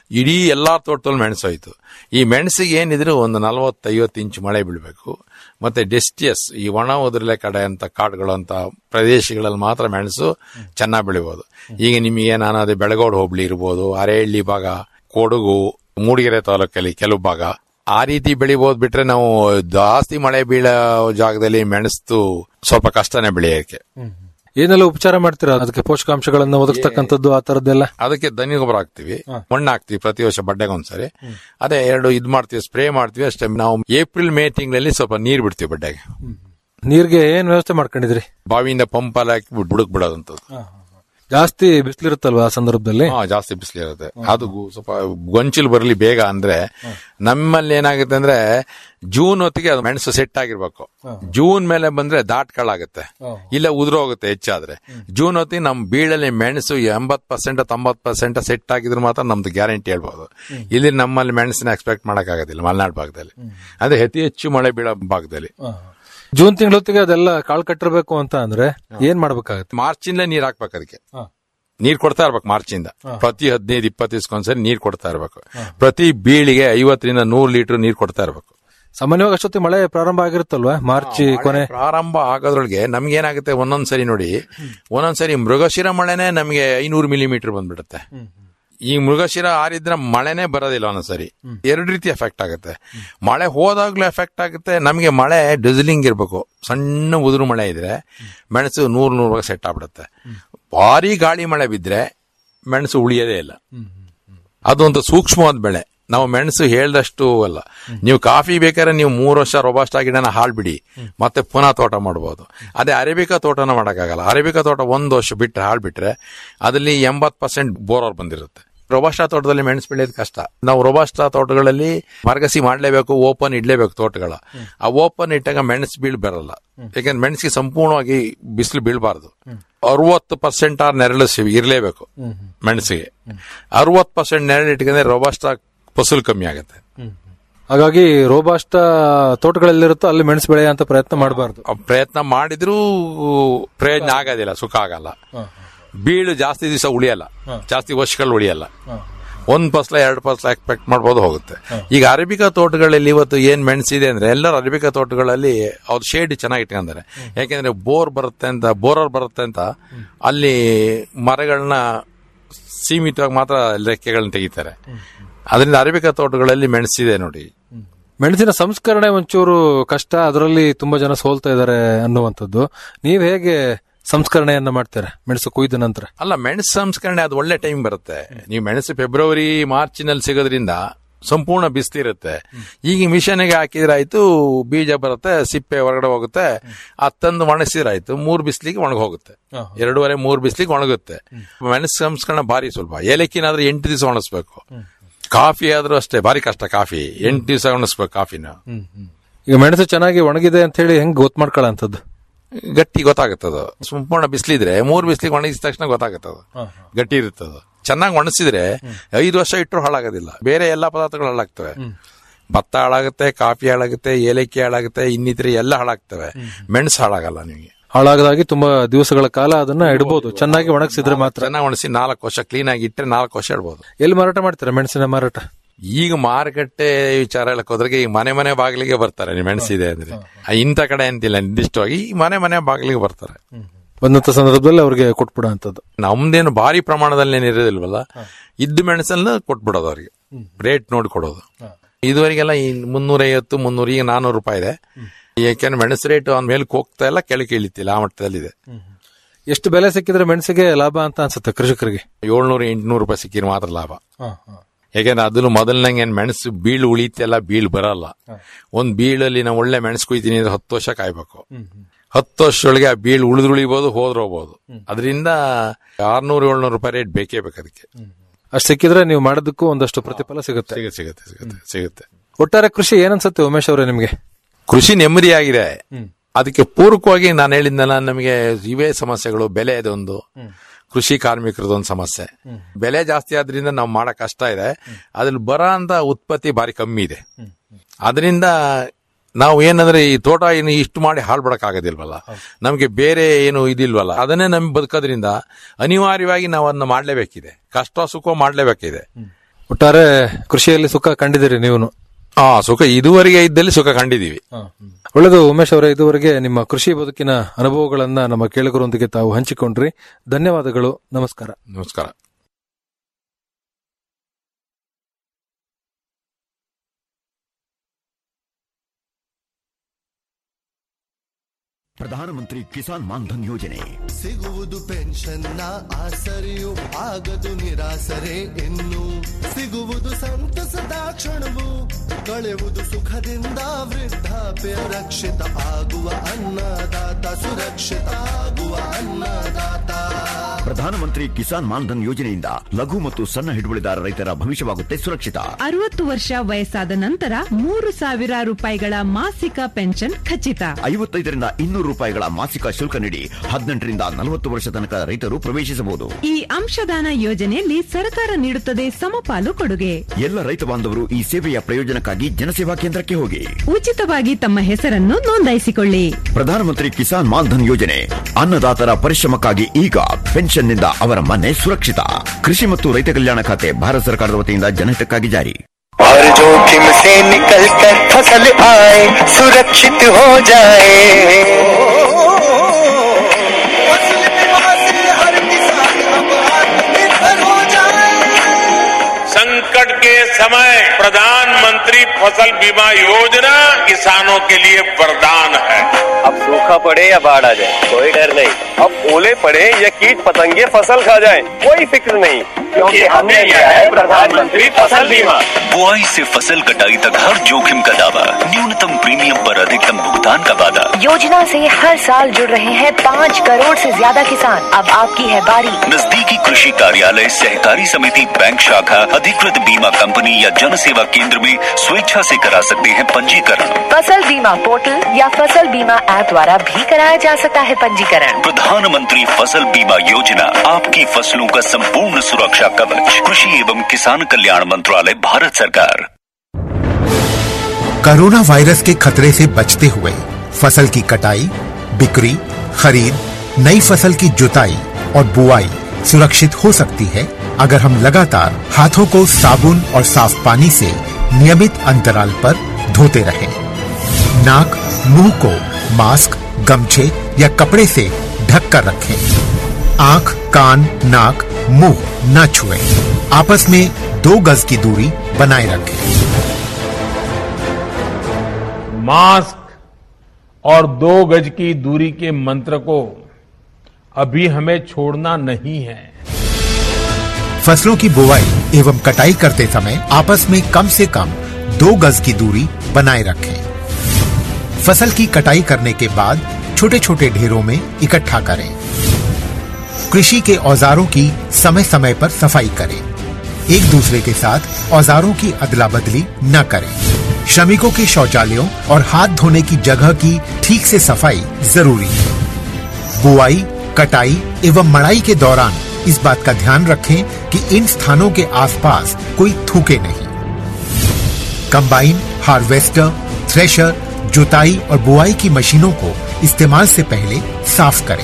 ಇಡೀ ಎಲ್ಲಾ ತೋಟದಲ್ಲಿ ಮೆಣಸು ಹೋಯ್ತು ಈ ಮೆಣಸಿಗೆ ಏನಿದ್ರು ಒಂದು ನಲವತ್ತೈವತ್ತು ಇಂಚು ಮಳೆ ಬೀಳಬೇಕು ಮತ್ತೆ ಡೆಸ್ಟಿಯಸ್ ಈ ಒಣ ಉದುರಲೆ ಕಡೆ ಅಂತ ಕಾಡುಗಳು ಅಂತ ಪ್ರದೇಶಗಳಲ್ಲಿ ಮಾತ್ರ ಮೆಣಸು ಚೆನ್ನಾಗಿ ಬೆಳಿಬಹುದು ಈಗ ನಿಮಗೆ ನಾನು ಅದೇ ಬೆಳಗೋಡು ಹೋಬಳಿ ಇರ್ಬೋದು ಅರೆಹಳ್ಳಿ ಭಾಗ ಕೊಡಗು ಮೂಡಿಗೆರೆ ತಾಲೂಕಲ್ಲಿ ಕೆಲವು ಭಾಗ ಆ ರೀತಿ ಬೆಳಿಬಹುದು ಬಿಟ್ರೆ ನಾವು ಜಾಸ್ತಿ ಮಳೆ ಬೀಳೋ ಜಾಗದಲ್ಲಿ ಮೆಣಸ್ತು ಸ್ವಲ್ಪ ಕಷ್ಟನೇ ಬೆಳೆಯೋಕೆ ಏನೆಲ್ಲ ಉಪಚಾರ ಮಾಡ್ತೀರಾ ಅದಕ್ಕೆ ಪೋಷಕಾಂಶಗಳನ್ನ ಒದಗಿಸ್ತಕ್ಕಂಥದ್ದು ಆ ತರದ್ದೆಲ್ಲ ಅದಕ್ಕೆ ದನಿ ಗೊಬ್ಬರ ಹಾಕ್ತಿವಿ ಮಣ್ಣು ಹಾಕ್ತಿವಿ ಪ್ರತಿ ವರ್ಷ ಬಡ್ಡೆಗೆ ಒಂದ್ಸರಿ ಅದೇ ಎರಡು ಇದ್ ಮಾಡ್ತೀವಿ ಸ್ಪ್ರೇ ಮಾಡ್ತೀವಿ ಅಷ್ಟೇ ನಾವು ಏಪ್ರಿಲ್ ಮೇ ತಿಂಗಳಲ್ಲಿ ಸ್ವಲ್ಪ ನೀರ್ ಬಿಡ್ತೀವಿ ಬಡ್ಡೆಗೆ ನೀರ್ಗೆ ಏನ್ ವ್ಯವಸ್ಥೆ ಮಾಡ್ಕೊಂಡಿದ್ರಿ ಬಾವಿಯಿಂದ ಪಂಪ್ ಅಲ್ಲಿ ಹಾಕಿ ಬಿಡ್- ಬುಡಕ್ ಬಿಡೋದಂತದ್ದು ಜಾಸ್ತಿ ಬಿಸಿಲಿರುತ್ತಲ್ವಾ ಆ ಸಂದರ್ಭದಲ್ಲಿ ಹಾ ಜಾಸ್ತಿ ಬಿಸಿಲಿರುತ್ತೆ ಅದು ಗು- ಸ್ವಲ್ಪ ಗೊಂಚಿಲ್ ಬರಲಿ ಬೇಗ ಅಂದ್ರೆ ನಮ್ಮಲ್ಲಿ ಏನಾಗುತ್ತೆ ಅಂದ್ರೆ ಜೂನ್ ಹೊತ್ತಿಗೆ ಅದು ಮೆಣಸು ಸೆಟ್ ಆಗಿರ್ಬೇಕು ಜೂನ್ ಮೇಲೆ ಬಂದ್ರೆ ದಾಟ್ಗಳಾಗುತ್ತೆ ಇಲ್ಲ ಉದುರೋಗುತ್ತೆ ಹೆಚ್ಚಾದ್ರೆ ಜೂನ್ ಹೊತ್ತಿಗೆ ನಮ್ ಬೀಳಲ್ಲಿ ಮೆಣಸು ಎಂಬತ್ ಪರ್ಸೆಂಟ್ ತೊಂಬತ್ ಪರ್ಸೆಂಟ್ ಸೆಟ್ ಆಗಿದ್ರೆ ಮಾತ್ರ ನಮ್ದು ಗ್ಯಾರಂಟಿ ಹೇಳ್ಬೋದು ಇಲ್ಲಿ ನಮ್ಮಲ್ಲಿ ಮೆಣಸಿನ ಎಕ್ಸ್ಪೆಕ್ಟ್ ಮಾಡಕ್ ಆಗೋದಿಲ್ಲ ಮಲೆನಾಡು ಭಾಗದಲ್ಲಿ ಅಂದ್ರೆ ಅತಿ ಹೆಚ್ಚು ಮಳೆ ಬೀಳೋ ಭಾಗದಲ್ಲಿ ಜೂನ್ ತಿಂಗಳ ಹೊತ್ತಿಗೆ ಅದೆಲ್ಲ ಕಾಳು ಕಟ್ಟಿರ್ಬೇಕು ಅಂತ ಅಂದ್ರೆ ಏನ್ ಮಾಡ್ಬೇಕಾಗತ್ತೆ ಮಾರ್ಚಿಂದಲೇ ನೀರ್ ಹಾಕ್ಬೇಕು ಅದಕ್ಕೆ ನೀರ್ ಕೊಡ್ತಾ ಇರ್ಬೇಕು ಮಾರ್ಚಿಂದ ಪ್ರತಿ ಹದಿನೈದು ಇಪ್ಪತ್ತು ದಿವಸಕ್ಕೊಂದ್ಸರಿ ನೀರ್ ಕೊಡ್ತಾ ಇರ್ಬೇಕು ಪ್ರತಿ ಬೀಳಿಗೆ ಐವತ್ತರಿಂದ ನೂರು ಲೀಟರ್ ನೀರ್ ಕೊಡ್ತಾ ಇರ್ಬೇಕು ಸಾಮಾನ್ಯವಾಗಿ ಅಷ್ಟೊತ್ತಿ ಮಳೆ ಪ್ರಾರಂಭ ಆಗಿರುತ್ತಲ್ವಾ ಮಾರ್ಚ್ ಕೊನೆ ಪ್ರಾರಂಭ ಆಗೋದ್ರೊಳಗೆ ನಮ್ಗೆ ಏನಾಗುತ್ತೆ ಒಂದೊಂದ್ಸರಿ ನೋಡಿ ಒಂದೊಂದ್ಸರಿ ಮೃಗಶಿರ ಮಳೆನೆ ನಮಗೆ ಐನೂರು ಮಿಲಿಮೀಟರ್ ಬಂದ್ಬಿಡುತ್ತೆ ಈ ಮೃಗಶಿರ ಆರಿದ್ರೆ ಮಳೆನೇ ಬರೋದಿಲ್ಲ ಒಂದೊಂದ್ಸರಿ ಎರಡು ರೀತಿ ಎಫೆಕ್ಟ್ ಆಗುತ್ತೆ ಮಳೆ ಹೋದಾಗ್ಲೂ ಎಫೆಕ್ಟ್ ಆಗುತ್ತೆ ನಮಗೆ ಮಳೆ ಡಜಲಿಂಗ್ ಇರ್ಬೇಕು ಸಣ್ಣ ಉದುರು ಮಳೆ ಇದ್ರೆ ಮೆಣಸು ನೂರು ನೂರು ಸೆಟ್ ಆಗ್ಬಿಡುತ್ತೆ ಭಾರಿ ಗಾಳಿ ಮಳೆ ಬಿದ್ರೆ ಮೆಣಸು ಉಳಿಯೋದೇ ಇಲ್ಲ ಅದೊಂದು ಸೂಕ್ಷ್ಮವಾದ ಬೆಳೆ ನಾವು ಮೆಣಸು ಹೇಳ್ದಷ್ಟು ಅಲ್ಲ ನೀವು ಕಾಫಿ ಬೇಕಾದ್ರೆ ನೀವು ಮೂರು ವರ್ಷ ರೊಬಾಸ್ಟ ಗಿಡನ ಹಾಳ್ಬಿಡಿ ಮತ್ತೆ ಪುನಃ ತೋಟ ಮಾಡಬಹುದು ಅದೇ ಅರೇಬಿಕಾ ತೋಟನ ಮಾಡೋಕ್ಕಾಗಲ್ಲ ಅರೇಬಿಕಾ ತೋಟ ಒಂದು ವರ್ಷ ಬಿಟ್ಟರೆ ಹಾಳ್ಬಿಟ್ರೆ ಅದರಲ್ಲಿ ಎಂಬತ್ ಪರ್ಸೆಂಟ್ ಬೋರರ್ ಬಂದಿರುತ್ತೆ ರೊಬಾಸ್ಟಾ ತೋಟದಲ್ಲಿ ಮೆಣಸು ಬೆಳೆಯೋದು ಕಷ್ಟ ನಾವು ರೊಬಾಸ್ಟಾ ತೋಟಗಳಲ್ಲಿ ಮರಗಸಿ ಮಾಡ್ಲೇಬೇಕು ಓಪನ್ ಇಡ್ಲೇಬೇಕು ತೋಟಗಳ ಆ ಓಪನ್ ಇಟ್ಟಾಗ ಮೆಣಸು ಬೀಳ್ ಬರಲ್ಲ ಯಾಕಂದ್ರೆ ಮೆಣಸಿಗೆ ಸಂಪೂರ್ಣವಾಗಿ ಬಿಸಿಲು ಬೀಳಬಾರ್ದು ಅರವತ್ತು ಪರ್ಸೆಂಟ್ ಆರ್ ನೆರಳು ಸಿ- ಇರ್ಲೇಬೇಕು ಮೆಣಸಿಗೆ ಅರವತ್ತು ಪರ್ಸೆಂಟ್ ನೆರಳು ಇಟ್ಕೊಂಡ್ರೆ ರೊಬಾಸ್ಟಾ ಫಸಲು ಕಮ್ಮಿ ಆಗುತ್ತೆ ಹಾಗಾಗಿ ರೋಬಾಷ್ಟ ತೋಟಗಳಲ್ಲಿರುತ್ತೋ ಅಲ್ಲಿ ಮೆಣಸು ಬೆಳೆಯುವಂತ ಪ್ರಯತ್ನ ಮಾಡಬಾರ್ದು ಆ ಪ್ರಯತ್ನ ಮಾಡಿದ್ರೂ ಪ್ರಯೋಜನ ಆಗೋದಿಲ್ಲ ಸುಖ ಆಗಲ್ಲ ಬೀಳು ಜಾಸ್ತಿ ದಿವಸ ಉಳಿಯಲ್ಲ ಜಾಸ್ತಿ ವರ್ಷಗಳು ಉಳಿಯಲ್ಲ ಒಂದ್ ಫಸ್ಲ ಎರಡು ಫಸ್ಲ ಎಕ್ಸ್ಪೆಕ್ಟ್ ಮಾಡ್ಬೋದು ಹೋಗುತ್ತೆ ಈಗ ಅರೇಬಿಕಾ ತೋಟಗಳಲ್ಲಿ ಇವತ್ತು ಏನ್ ಮೆಣಸಿದೆ ಅಂದ್ರೆ ಎಲ್ಲರೂ ಅರೇಬಿಕಾ ತೋಟಗಳಲ್ಲಿ ಅವ್ರ ಶೇಡ್ ಚೆನ್ನಾಗಿ ಇಟ್ಕೊಂತಾರೆ ಯಾಕೆಂದ್ರೆ ಬೋರ್ ಬರುತ್ತೆ ಅಂತ ಬೋರರ್ ಬರುತ್ತೆ ಅಂತ ಅಲ್ಲಿ ಮರಗಳನ್ನ ಸೀಮಿತವಾಗಿ ಮಾತ್ರ ರೆಕ್ಕೆಗಳನ್ನ ತೆಗಿತಾರೆ ಅದರಿಂದ ಅರೇಬಿಕಾ ತೋಟಗಳಲ್ಲಿ ಮೆಣಸಿದೆ ನೋಡಿ ಮೆಣಸಿನ ಸಂಸ್ಕರಣೆ ಒಂಚೂರು ಕಷ್ಟ ಅದರಲ್ಲಿ ತುಂಬಾ ಜನ ಸೋಲ್ತಾ ಇದಾರೆ ಅನ್ನುವಂಥದ್ದು ನೀವ್ ಹೇಗೆ ಸಂಸ್ಕರಣೆಯನ್ನ ಮಾಡ್ತೀರಾ ಮೆಣಸು ಕೊಯ್ದ ನಂತರ ಅಲ್ಲ ಮೆಣಸು ಸಂಸ್ಕರಣೆ ಅದು ಒಳ್ಳೆ ಟೈಮ್ ಬರುತ್ತೆ ನೀವು ಮೆಣಸು ಫೆಬ್ರವರಿ ಮಾರ್ಚಿನಲ್ಲಿ ಸಿಗೋದ್ರಿಂದ ಸಂಪೂರ್ಣ ಬಿಸ್ತಿರುತ್ತೆ ಈಗ ಮಿಷನ್ಗೆ ಹಾಕಿದ್ರೆ ಆಯ್ತು ಬೀಜ ಬರುತ್ತೆ ಸಿಪ್ಪೆ ಹೊರಗಡೆ ಹೋಗುತ್ತೆ ಅದ್ ತಂದು ಒಣಗಿಸಿದ್ರಾಯ್ತು ಮೂರ್ ಬಿಸ್ಲಿಗೆ ಒಣಗ ಹೋಗುತ್ತೆ ಎರಡೂವರೆ ಮೂರ್ ಬಿಸ್ಲಿಗೆ ಒಣಗುತ್ತೆ ಮೆಣಸು ಸಂಸ್ಕರಣೆ ಭಾರಿ ಸ್ವಲ್ಪ ಏಲಕ್ಕಿನಾದ್ರೂ ಎಂಟು ದಿವಸ ಒಣಗಿಸ್ಬೇಕು ಕಾಫಿ ಆದ್ರೂ ಅಷ್ಟೇ ಭಾರಿ ಕಷ್ಟ ಕಾಫಿ ಎಂಟು ದಿವಸ ಒಣಗಿಸ್ಬೇಕು ಕಾಫಿನ ಈಗ ಮೆಣಸು ಚೆನ್ನಾಗಿ ಒಣಗಿದೆ ಅಂತ ಹೇಳಿ ಹೆಂಗ್ ಗೊತ್ತು ಮಾಡ್ಕೊಳ್ಳೋಂಥದ್ದು ಗಟ್ಟಿ ಗೊತ್ತಾಗುತ್ತದು ಸಂಪೂರ್ಣ ಬಿಸಿಲಿದ್ರೆ ಮೂರ್ ಬಿಸ್ಲಿಗೆ ಒಣಗಿಸಿದ ತಕ್ಷಣ ಗೊತ್ತಾಗುತ್ತದು ಗಟ್ಟಿ ಇರುತ್ತದು ಚೆನ್ನಾಗಿ ಒಣಸಿದ್ರೆ ಐದು ವರ್ಷ ಇಟ್ಟರು ಹಾಳಾಗೋದಿಲ್ಲ ಬೇರೆ ಎಲ್ಲಾ ಪದಾರ್ಥಗಳು ಹಾಳಾಗ್ತವೆ ಭತ್ತ ಹಾಳಾಗುತ್ತೆ ಕಾಫಿ ಹಾಳಾಗುತ್ತೆ ಏಲಕ್ಕಿ ಹಾಳಾಗುತ್ತೆ ಇನ್ನಿತರೆ ಎಲ್ಲ ಹಾಳಾಗ್ತವೆ ಮೆಣಸು ಹಾಳಾಗಲ್ಲ ನಿಮಗೆ ಹಾಳಾಗದಾಗಿ ತುಂಬಾ ದಿವಸಗಳ ಕಾಲ ಅದನ್ನ ಇಡಬಹುದು ಚೆನ್ನಾಗಿ ಒಣಗಿಸಿದ್ರೆ ಮಾತ್ರ ಚೆನ್ನಾಗಿ ಒಣಸಿ ನಾಲ್ಕು ವರ್ಷ ಕ್ಲೀನ್ ಆಗಿ ಇಟ್ಟರೆ ನಾಲ್ಕು ವರ್ಷ ಇಡ್ಬೋದು ಎಲ್ಲಿ ಮಾರಾಟ ಮಾಡ್ತೀರಾ ಮೆಣಸಿನ ಮಾರಾಟ ಈಗ ಮಾರುಕಟ್ಟೆ ವಿಚಾರ ಹೇಳಕ್ ಹೋದ್ರೆ ಈಗ ಮನೆ ಮನೆ ಬಾಗಿಲಿಗೆ ಬರ್ತಾರೆ ನೀವು ಮೆಣಸಿದೆ ಅಂದ್ರೆ ಆ, ಇಂಥ ಕಡೆ ಅಂತಿಲ್ಲ ನಿರ್ದಿಷ್ಟವಾಗಿ ಈ ಮನೆ ಮನೆ ಬಾಗಿಲಿಗೆ ಬರ್ತಾರೆ ಬಂದಂತ ಸಂದರ್ಭದಲ್ಲಿ ಅವ್ರಿಗೆ ಕೊಟ್ಬಿಡೋ ಅಂತದ್ದು ನಮ್ದೇನು ಭಾರಿ ಪ್ರಮಾಣದಲ್ಲಿ ಏನು ಇರೋದಿಲ್ವಲ್ಲ ಇದ್ದು ಮೆಣಸನ್ನ ಕೊಟ್ಬಿಡೋದು ಅವ್ರಿಗೆ ರೇಟ್ ನೋಡಿ ಕೊಡೋದು ಇದುವರೆಗೆಲ್ಲ ಈ ಮುನ್ನೂರೈವತ್ತು ಮುನ್ನೂರ ಈಗ ನಾನೂರು ರೂಪಾಯಿ ಇದೆ ಯಾಕೆಂದ್ರೆ ಮೆಣಸು ರೇಟ್ ಅವ್ನ ಮೇಲಕ್ಕೆ ಹೋಗ್ತಾ ಇಲ್ಲ ಕೆಳಗೆ ಇಳಿತಿಲ್ಲ ಆ ಮಟ್ಟದಲ್ಲಿದೆ ಎಷ್ಟು ಬೆಲೆ ಸಿಕ್ಕಿದ್ರೆ ಮೆಣಸಿಗೆ ಲಾಭ ಅಂತ ಅನ್ಸುತ್ತೆ ಕೃಷಿಕರಿಗೆ ಏಳ್ನೂರು ಎಂಟ್ನೂರು ರೂಪಾಯಿ ಸಿಕ್ಕಿದ್ರೆ ಮಾತ್ರ ಲಾಭ ಯಾಕೆಂದ್ರೆ ಅದನ್ನು ಮೊದಲನಂಗೆ ಏನ್ ಮೆಣಸು ಬೀಳು ಉಳಿತೆಲ್ಲ ಬೀಳು ಬರಲ್ಲ ಒಂದ್ ಬೀಳಲ್ಲಿ ನಾವು ಒಳ್ಳೆ ಮೆಣಸು ಕುಯ್ತೀನಿ ಅಂದ್ರೆ ಹತ್ತು ವರ್ಷ ಕಾಯ್ಬೇಕು ಹತ್ತು ವರ್ಷದೊಳಗೆ ಆ ಬೀಳು ಉಳಿದು ಉಳಿಬಹುದು ಹೋದ್ರೆ ಹೋಗ್ಬೋದು ಅದರಿಂದ ಆರ್ನೂರು ಏಳ್ನೂರು ರೂಪಾಯಿ ರೇಟ್ ಬೇಕೇ ಬೇಕು ಅದಕ್ಕೆ ಅಷ್ಟು ಸಿಕ್ಕಿದ್ರೆ ನೀವು ಮಾಡೋದಕ್ಕೂ ಒಂದಷ್ಟು ಪ್ರತಿಫಲ ಸಿಗುತ್ತೆ ಸಿಗುತ್ತೆ ಸಿಗುತ್ತೆ ಸಿಗುತ್ತೆ ಸಿಗುತ್ತೆ ಒಟ್ಟಾರೆ ಕೃಷಿ ಏನನ್ಸುತ್ತೆ ಉಮೇಶ್ ಅವರೇ ನಿಮ್ಗೆ ಕೃಷಿ ನೆಮ್ಮದಿಯಾಗಿದೆ ಅದಕ್ಕೆ ಪೂರಕವಾಗಿ ನಾನು ಹೇಳಿದ್ನಲ್ಲ ನಮಗೆ ಇವೇ ಸಮಸ್ಯೆಗಳು ಬೆಲೆ ಇದೊಂದು ಕೃಷಿ ಕಾರ್ಮಿಕರದೊಂದು ಸಮಸ್ಯೆ ಬೆಲೆ ಜಾಸ್ತಿ ಆದ್ರಿಂದ ನಾವು ಮಾಡಕ್ ಕಷ್ಟ ಇದೆ ಅದ್ರಲ್ಲಿ ಬರೋ ಅಂತ ಉತ್ಪತ್ತಿ ಭಾರಿ ಕಮ್ಮಿ ಇದೆ ಅದರಿಂದ ನಾವು ಏನಂದ್ರೆ ಈ ತೋಟ ಏನು ಇಷ್ಟು ಮಾಡಿ ಹಾಳ್ಬಿಡಕ್ ಆಗೋದಿಲ್ವಲ್ಲ ನಮ್ಗೆ ಬೇರೆ ಏನು ಇದಿಲ್ವಲ್ಲ ಅದನ್ನೇ ನಮ್ಗೆ ಬದುಕೋದ್ರಿಂದ ಅನಿವಾರ್ಯವಾಗಿ ನಾವು ಅದನ್ನ ಮಾಡ್ಲೇಬೇಕಿದೆ ಕಷ್ಟ ಸುಖ ಮಾಡ್ಲೇಬೇಕಿದೆ ಒಟ್ಟಾರೆ ಕೃಷಿಯಲ್ಲಿ ಸುಖ ಕಂಡಿದ್ದೀರಿ ನೀವು ಆ ಸುಖ ಇದುವರೆಗೆ ಇದ್ದಲ್ಲಿ ಸುಖ ಕಂಡಿದ್ದೀವಿ ಒಳ್ಳೆದು ಉಮೇಶ್ ಅವರೇ ಇದುವರೆಗೆ ನಿಮ್ಮ ಕೃಷಿ ಬದುಕಿನ ಅನುಭವಗಳನ್ನ ನಮ್ಮ ಕೇಳುಗರೊಂದಿಗೆ ತಾವು ಹಂಚಿಕೊಂಡ್ರಿ ಧನ್ಯವಾದಗಳು ನಮಸ್ಕಾರ ನಮಸ್ಕಾರ ಪ್ರಧಾನಮಂತ್ರಿ ಕಿಸಾನ್ ಮಾನ್ಧನ್ ಯೋಜನೆ ಸಿಗುವುದು ಪೆನ್ಷನ್ನ ಆಸರೆಯು ಆಗದು ನಿರಾಸರೆ ಇನ್ನು ಸಿಗುವುದು ಸಂತಸದ ಕ್ಷಣವು ಕಳೆಯುವುದು ಸುಖದಿಂದ ವೃದ್ಧಾಪ್ಯ ರಕ್ಷಿತ ಆಗುವ ಅನ್ನದಾತ ಸುರಕ್ಷಿತ ಆಗುವ ಅನ್ನದಾತ ಪ್ರಧಾನಮಂತ್ರಿ ಕಿಸಾನ್ ಮಾನ್ಧನ್ ಯೋಜನೆಯಿಂದ ಲಘು ಮತ್ತು ಸಣ್ಣ ಹಿಡುವಳಿದಾರ ರೈತರ ಭವಿಷ್ಯವಾಗುತ್ತೆ ಸುರಕ್ಷಿತ ಅರವತ್ತು ವರ್ಷ ವಯಸ್ಸಾದ ನಂತರ ಮೂರು ಸಾವಿರ ರೂಪಾಯಿಗಳ ಮಾಸಿಕ ಪೆನ್ಷನ್ ಖಚಿತ ಐವತ್ತೈದರಿಂದ ಇನ್ನೂರು ರೂಪಾಯಿಗಳ ಮಾಸಿಕ ಶುಲ್ಕ ನೀಡಿ ಹದಿನೆಂಟರಿಂದ ನಲವತ್ತು ವರ್ಷ ತನಕ ರೈತರು ಪ್ರವೇಶಿಸಬಹುದು ಈ ಅಂಶದಾನ ಯೋಜನೆಯಲ್ಲಿ ಸರ್ಕಾರ ನೀಡುತ್ತದೆ ಸಮಪಾಲು ಕೊಡುಗೆ ಎಲ್ಲ ರೈತ ಬಾಂಧವರು ಈ ಸೇವೆಯ ಪ್ರಯೋಜನಕ್ಕಾಗಿ ಜನಸೇವಾ ಕೇಂದ್ರಕ್ಕೆ ಹೋಗಿ ಉಚಿತವಾಗಿ ತಮ್ಮ ಹೆಸರನ್ನು ನೋಂದಾಯಿಸಿಕೊಳ್ಳಿ ಪ್ರಧಾನಮಂತ್ರಿ ಕಿಸಾನ್ ಮಾನ್ಧನ್ ಯೋಜನೆ ಅನ್ನದಾತರ ಪರಿಶ್ರಮಕ್ಕಾಗಿ ಈಗ ಪೆನ್ಷನ್ನಿಂದ ಅವರ ಮನೆ ಸುರಕ್ಷಿತ ಕೃಷಿ ಮತ್ತು ರೈತ ಕಲ್ಯಾಣ ಖಾತೆ ಭಾರತ ಸರ್ಕಾರದ ವತಿಯಿಂದ ಜನಹಿತಕ್ಕಾಗಿ ಜಾರಿ और जोखिम से निकल कर फसल आए सुरक्षित हो जाए फसल बीमा से हर किसान अब आत्मनिर्भर हो जाए संकट के समय प्रधानमंत्री फसल बीमा योजना किसानों के लिए वरदान है अब सूखा पड़े या बाढ़ आ जाए कोई डर नहीं अब ओले पड़े या कीट पतंगे फसल खा जाए कोई फिक्र नहीं क्योंकि हमने लिया है प्रधानमंत्री फसल बीमा बुआई से फसल कटाई तक हर जोखिम का दावा न्यूनतम प्रीमियम पर अधिकतम भुगतान का वादा योजना से हर साल जुड़ रहे हैं पाँच करोड़ से ज्यादा किसान अब आपकी है बारी नजदीकी कृषि कार्यालय सहकारी समिति बैंक शाखा अधिकृत बीमा कंपनी या जन सेवा केंद्र में स्वेच्छा से करा सकते हैं पंजीकरण फसल बीमा पोर्टल या फसल बीमा ऐप द्वारा भी कराया जा सकता है पंजीकरण प्रधानमंत्री फसल बीमा योजना आपकी फसलों का संपूर्ण सुरक्षा कवच कृषि एवं किसान कल्याण मंत्रालय भारत सरकार कोरोना वायरस के खतरे से बचते हुए फसल की कटाई बिक्री खरीद नई फसल की जुताई और बुआई सुरक्षित हो सकती है अगर हम लगातार हाथों को साबुन और साफ पानी से नियमित अंतराल पर धोते रहें। नाक मुंह को मास्क गमछे या कपड़े से ढक कर रखें आंख कान नाक मुंह न छुएं। आपस में दो गज की दूरी बनाए रखें मास्क और दो गज की दूरी के मंत्र को अभी हमें छोड़ना नहीं है फसलों की बुवाई एवं कटाई करते समय आपस में कम से कम दो गज की दूरी बनाए रखें फसल की कटाई करने के बाद छोटे छोटे ढेरों में इकट्ठा करें कृषि के औजारों की समय समय पर सफाई करें एक दूसरे के साथ औजारों की अदला बदली न करें श्रमिकों के शौचालयों और हाथ धोने की जगह की ठीक से सफाई जरूरी है बुआई कटाई एवं मड़ाई के दौरान इस बात का ध्यान रखें कि इन स्थानों के आसपास कोई थूके नहीं कंबाइन हार्वेस्टर थ्रेशर जुताई और बुआई की मशीनों को इस्तेमाल से पहले साफ करें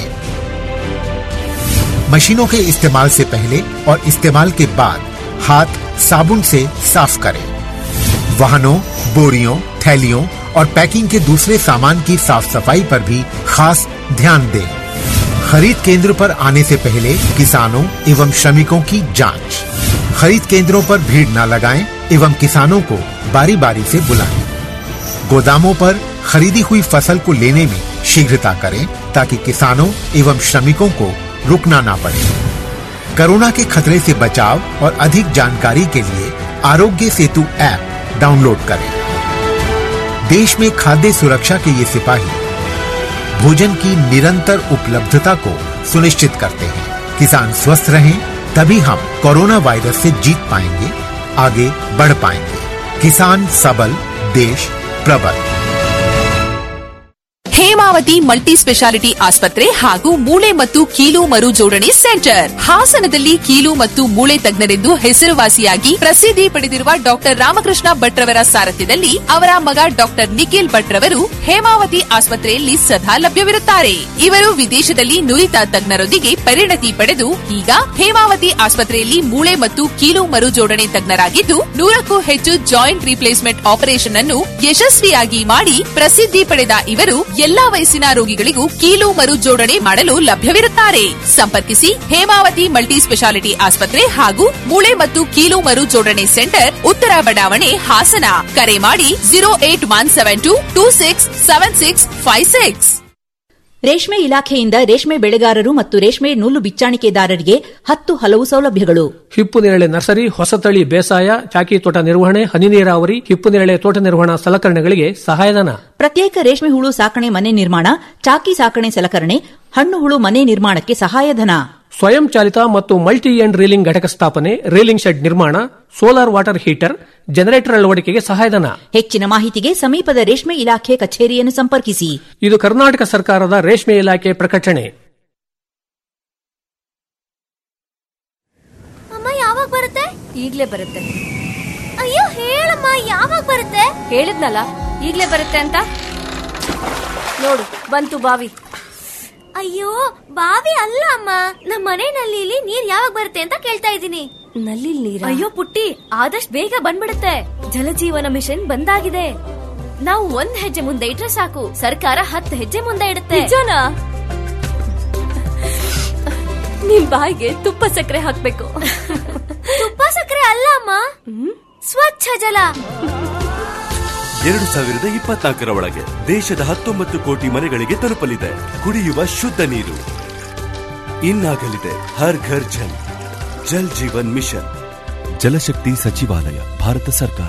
मशीनों के इस्तेमाल से पहले और इस्तेमाल के बाद हाथ साबुन से साफ करें वाहनों बोरियों थैलियों और पैकिंग के दूसरे सामान की साफ सफाई पर भी खास ध्यान दें खरीद केंद्र पर आने से पहले किसानों एवं श्रमिकों की जांच खरीद केंद्रों पर भीड़ न लगाएं एवं किसानों को बारी बारी से बुलाएं गोदामों पर खरीदी हुई फसल को लेने में शीघ्रता करें ताकि किसानों एवं श्रमिकों को रुकना ना पड़े कोरोना के खतरे से बचाव और अधिक जानकारी के लिए आरोग्य सेतु ऐप डाउनलोड करें देश में खाद्य सुरक्षा के ये सिपाही भोजन की निरंतर उपलब्धता को सुनिश्चित करते हैं किसान स्वस्थ रहें तभी हम कोरोना वायरस से जीत पाएंगे आगे बढ़ पाएंगे किसान सबल देश प्रबल ಹೇಮಾವತಿ ಮಲ್ಟಿ ಸ್ಪೆಷಾಲಿಟಿ ಆಸ್ಪತ್ರೆ ಹಾಗೂ ಮೂಳೆ ಮತ್ತು ಕೀಲು ಮರು ಜೋಡಣೆ ಸೆಂಟರ್ ಹಾಸನದಲ್ಲಿ ಕೀಲು ಮತ್ತು ಮೂಳೆ ತಜ್ಞರೆಂದು ಹೆಸರುವಾಸಿಯಾಗಿ ಪ್ರಸಿದ್ಧಿ ಪಡೆದಿರುವ ಡಾಕ್ಟರ್ ರಾಮಕೃಷ್ಣ ಭಟ್ರವರ ಸಾರಥ್ಯದಲ್ಲಿ ಅವರ ಮಗ ಡಾಕ್ಟರ್ ನಿಖಿಲ್ ಭಟ್ರವರು ಹೇಮಾವತಿ ಆಸ್ಪತ್ರೆಯಲ್ಲಿ ಸದಾ ಲಭ್ಯವಿರುತ್ತಾರೆ ಇವರು ವಿದೇಶದಲ್ಲಿ ನುರಿತ ತಜ್ಞರೊಂದಿಗೆ ಪರಿಣತಿ ಪಡೆದು ಈಗ ಹೇಮಾವತಿ ಆಸ್ಪತ್ರೆಯಲ್ಲಿ ಮೂಳೆ ಮತ್ತು ಕೀಲು ಮರು ಜೋಡಣೆ ತಜ್ಞರಾಗಿದ್ದು ನೂರಕ್ಕೂ ಹೆಚ್ಚು ಜಾಯಿಂಟ್ ರಿಪ್ಲೇಸ್ಮೆಂಟ್ ಆಪರೇಷನ್ ಅನ್ನು ಯಶಸ್ವಿಯಾಗಿ ಮಾಡಿ ಪ್ರಸಿದ್ಧಿ ಪಡೆದ ಇವರು ಎಲ್ಲಾ ವಯಸ್ಸಿನ ರೋಗಿಗಳಿಗೂ ಕೀಲು ಮರು ಜೋಡಣೆ ಮಾಡಲು ಲಭ್ಯವಿರುತ್ತಾರೆ ಸಂಪರ್ಕಿಸಿ ಹೇಮಾವತಿ ಮಲ್ಟಿ ಸ್ಪೆಷಾಲಿಟಿ ಆಸ್ಪತ್ರೆ ಹಾಗೂ ಮೂಳೆ ಮತ್ತು ಕೀಲು ಮರು ಜೋಡಣೆ ಸೆಂಟರ್ ಉತ್ತರ ಬಡಾವಣೆ ಹಾಸನ ಕರೆ ಮಾಡಿ zero eight one seven two two six seven six five six ರೇಷ್ಮೆ ಇಲಾಖೆಯಿಂದ ರೇಷ್ಮೆ ಬೆಳೆಗಾರರು ಮತ್ತು ರೇಷ್ಮೆ ನೂಲು ಬಿಚ್ಚಾಣಿಕೆದಾರರಿಗೆ ಹತ್ತು ಹಲವು ಸೌಲಭ್ಯಗಳು ಹಿಪ್ಪು ನೇರಳೆ ನರ್ಸರಿ ಹೊಸತಳಿ ಬೇಸಾಯ ಚಾಕಿ ತೋಟ ನಿರ್ವಹಣೆ ಹನಿ ನೀರಾವರಿ ಹಿಪ್ಪು ನೇರಳೆ ತೋಟ ನಿರ್ವಹಣಾ ಸಲಕರಣೆಗಳಿಗೆ ಸಹಾಯಧನ ಪ್ರತ್ಯೇಕ ರೇಷ್ಮೆ ಹುಳು ಸಾಕಣೆ ಮನೆ ನಿರ್ಮಾಣ ಚಾಕಿ ಸಾಕಣೆ ಸಲಕರಣೆ ಹಣ್ಣು ಹುಳು ಮನೆ ನಿರ್ಮಾಣಕ್ಕೆ ಸಹಾಯಧನ ಸ್ವಯಂ ಚಾಲಿತ ಮತ್ತು ಮಲ್ಟಿ ಎಂಡ್ ರೀಲಿಂಗ್ ಘಟಕ ಸ್ಥಾಪನೆ ರೀಲಿಂಗ್ ಶೆಡ್ ನಿರ್ಮಾಣ ಸೋಲಾರ್ ವಾಟರ್ ಹೀಟರ್ ಜನರೇಟರ್ ಅಳವಡಿಕೆಗೆ ಸಹಾಯಧನ ಹೆಚ್ಚಿನ ಮಾಹಿತಿಗೆ ಸಮೀಪದ ರೇಷ್ಮೆ ಇಲಾಖೆ ಕಚೇರಿಯನ್ನು ಸಂಪರ್ಕಿಸಿ ಇದು ಕರ್ನಾಟಕ ಸರ್ಕಾರದ ರೇಷ್ಮೆ ಇಲಾಖೆ ಪ್ರಕಟಣೆ ಅಮ್ಮ ಯಾವಾಗ ಬರುತ್ತೆ ಈಗ್ಲೇ ಬರುತ್ತೆ ಅಯ್ಯೋ ಹೇಳಮ್ಮ ಯಾವಾಗ ಬರುತ್ತೆ ಹೇಳಿದ್ನಲ್ಲ ಈಗ್ಲೇ ಬರುತ್ತೆ ಅಂತ ನೋಡು ಬಂತು ಬಾವಿ ಅಯ್ಯೋ ಬಾವಿ ಅಲ್ಲ ಅಮ್ಮ ನಮ್ಮ ಮನೆ ನಲ್ಲಿಲಿ ನೀರ್ ಯಾವಾಗ ಬರುತ್ತೆ ಅಂತ ಕೇಳ್ತಾ ಇದ್ದೀನಿ ನಲ್ಲಿ ನೀರ್ ಅಯ್ಯೋ ಪುಟ್ಟಿ ಆದಷ್ಟು ಬೇಗ ಬಂದ್ಬಿಡುತ್ತೆ ಜಲಜೀವನ ಮಿಷನ್ ಬಂದಾಗಿದೆ ನಾವು ಒಂದ್ ಹೆಜ್ಜೆ ಮುಂದೆ ಇಟ್ರೆ ಸಾಕು ಸರ್ಕಾರ ಹತ್ತು ಹೆಜ್ಜೆ ಮುಂದೆ ಇಡುತ್ತೆ ನಿಜನಾ ನಿಮ್ ಬಾಯಿಗೆ ತುಪ್ಪ ಸಕ್ಕರೆ ಹಾಕ್ಬೇಕು ತುಪ್ಪ ಸಕ್ಕರೆ ಅಲ್ಲ ಅಮ್ಮ ಸ್ವಚ್ಛ ಜಲ ಎರಡು ಸಾವಿರದ ಇಪ್ಪತ್ನಾಲ್ಕರ ಒಳಗೆ ದೇಶದ ಹತ್ತೊಂಬತ್ತು ಕೋಟಿ ಮನೆಗಳಿಗೆ ತಲುಪಲಿದೆ ಕುಡಿಯುವ ಶುದ್ಧ ನೀರು ಇನ್ನಾಗಲಿದೆ ಹರ್ ಘರ್ ಜಲ್ ಜಲ್ ಜೀವನ್ ಮಿಷನ್ ಜಲಶಕ್ತಿ ಸಚಿವಾಲಯ ಭಾರತ ಸರ್ಕಾರ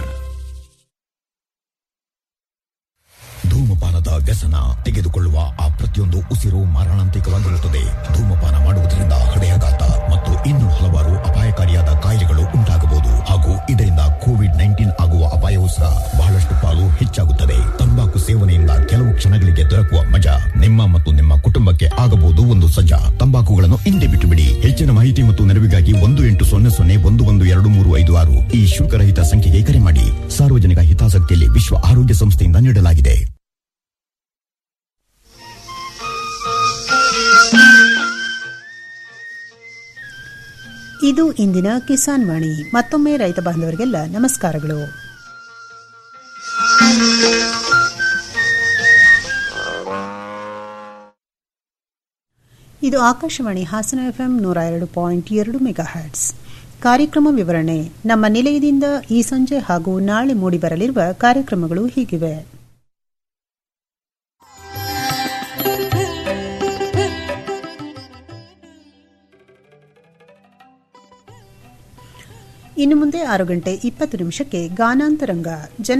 ಧೂಮಪಾನದ ವ್ಯಸನ ತೆಗೆದುಕೊಳ್ಳುವ ಆ ಪ್ರತಿಯೊಂದು ಉಸಿರು ಮಾರಣಾಂತಿಕವಾಗಿರುತ್ತದೆ ಧೂಮಪಾನ ಮಾಡುವುದರಿಂದ ಹೃದಯಾಘಾತ ಮತ್ತು ಇನ್ನೂ ಹಲವಾರು ಅಪಾಯಕಾರಿಯಾದ ಕಾಯಿಲೆಗಳು ಉಂಟಾಗಬಹುದು ಹಾಗೂ ಇದರಿಂದ ಕೋವಿಡ್ ನೈನ್ಟೀನ್ ಆಗುವ ಅಪಾಯವೂ ಸಹ ಬಹಳಷ್ಟು ಪಾಲು ಹೆಚ್ಚಾಗುತ್ತದೆ ತಂಬಾಕು ಸೇವನೆಯಿಂದ ಕೆಲವು ಕ್ಷಣಗಳಿಗೆ ದೊರಕುವ ಮಜಾ ನಿಮ್ಮ ಮತ್ತು ನಿಮ್ಮ ಕುಟುಂಬಕ್ಕೆ ಆಗಬಹುದು ಒಂದು ಸಜ್ಜಾ ತಂಬಾಕುಗಳನ್ನು ಹಿಂದೆ ಬಿಟ್ಟು ಬಿಡಿ ಹೆಚ್ಚಿನ ಮಾಹಿತಿ ಮತ್ತು ನೆರವಿಗಾಗಿ ಒಂದು ಎಂಟು ಸೊನ್ನೆ ಸೊನ್ನೆ ಒಂದು ಒಂದು ಎರಡು ಮೂರು ಐದು ಆರು ಈ ಶುಲ್ಕರಹಿತ ಸಂಖ್ಯೆಗೆ ಕರೆ ಮಾಡಿ ಸಾರ್ವಜನಿಕ ಹಿತಾಸಕ್ತಿಯಲ್ಲಿ ವಿಶ್ವ ಆರೋಗ್ಯ ಸಂಸ್ಥೆಯಿಂದ ನೀಡಲಾಗಿದೆ ಇದು ಇಂದಿನ ಕಿಸಾನ್ ವಾಣಿ ಮತ್ತೊಮ್ಮೆ ರೈತ ಬಾಂಧವರಿಗೆಲ್ಲ ನಮಸ್ಕಾರಗಳು ಇದು ಆಕಾಶವಾಣಿ ಹಾಸನ ಎಫ್ಎಂ ನೂರ ಎರಡು ಪಾಯಿಂಟ್ ಎರಡು ಮೆಗಾ ಹ್ಯಾಟ್ಸ್ ಕಾರ್ಯಕ್ರಮ ವಿವರಣೆ ನಮ್ಮ ನಿಲಯದಿಂದ ಈ ಸಂಜೆ ಹಾಗೂ ನಾಳೆ ಮೂಡಿಬರಲಿರುವ ಕಾರ್ಯಕ್ರಮಗಳು ಹೀಗಿವೆ ಇನ್ನು ಮುಂದೆ ಆರು ಗಂಟೆ ಇಪ್ಪತ್ತು ನಿಮಿಷಕ್ಕೆ ಗಾನಾಂತರಂಗ ಜನ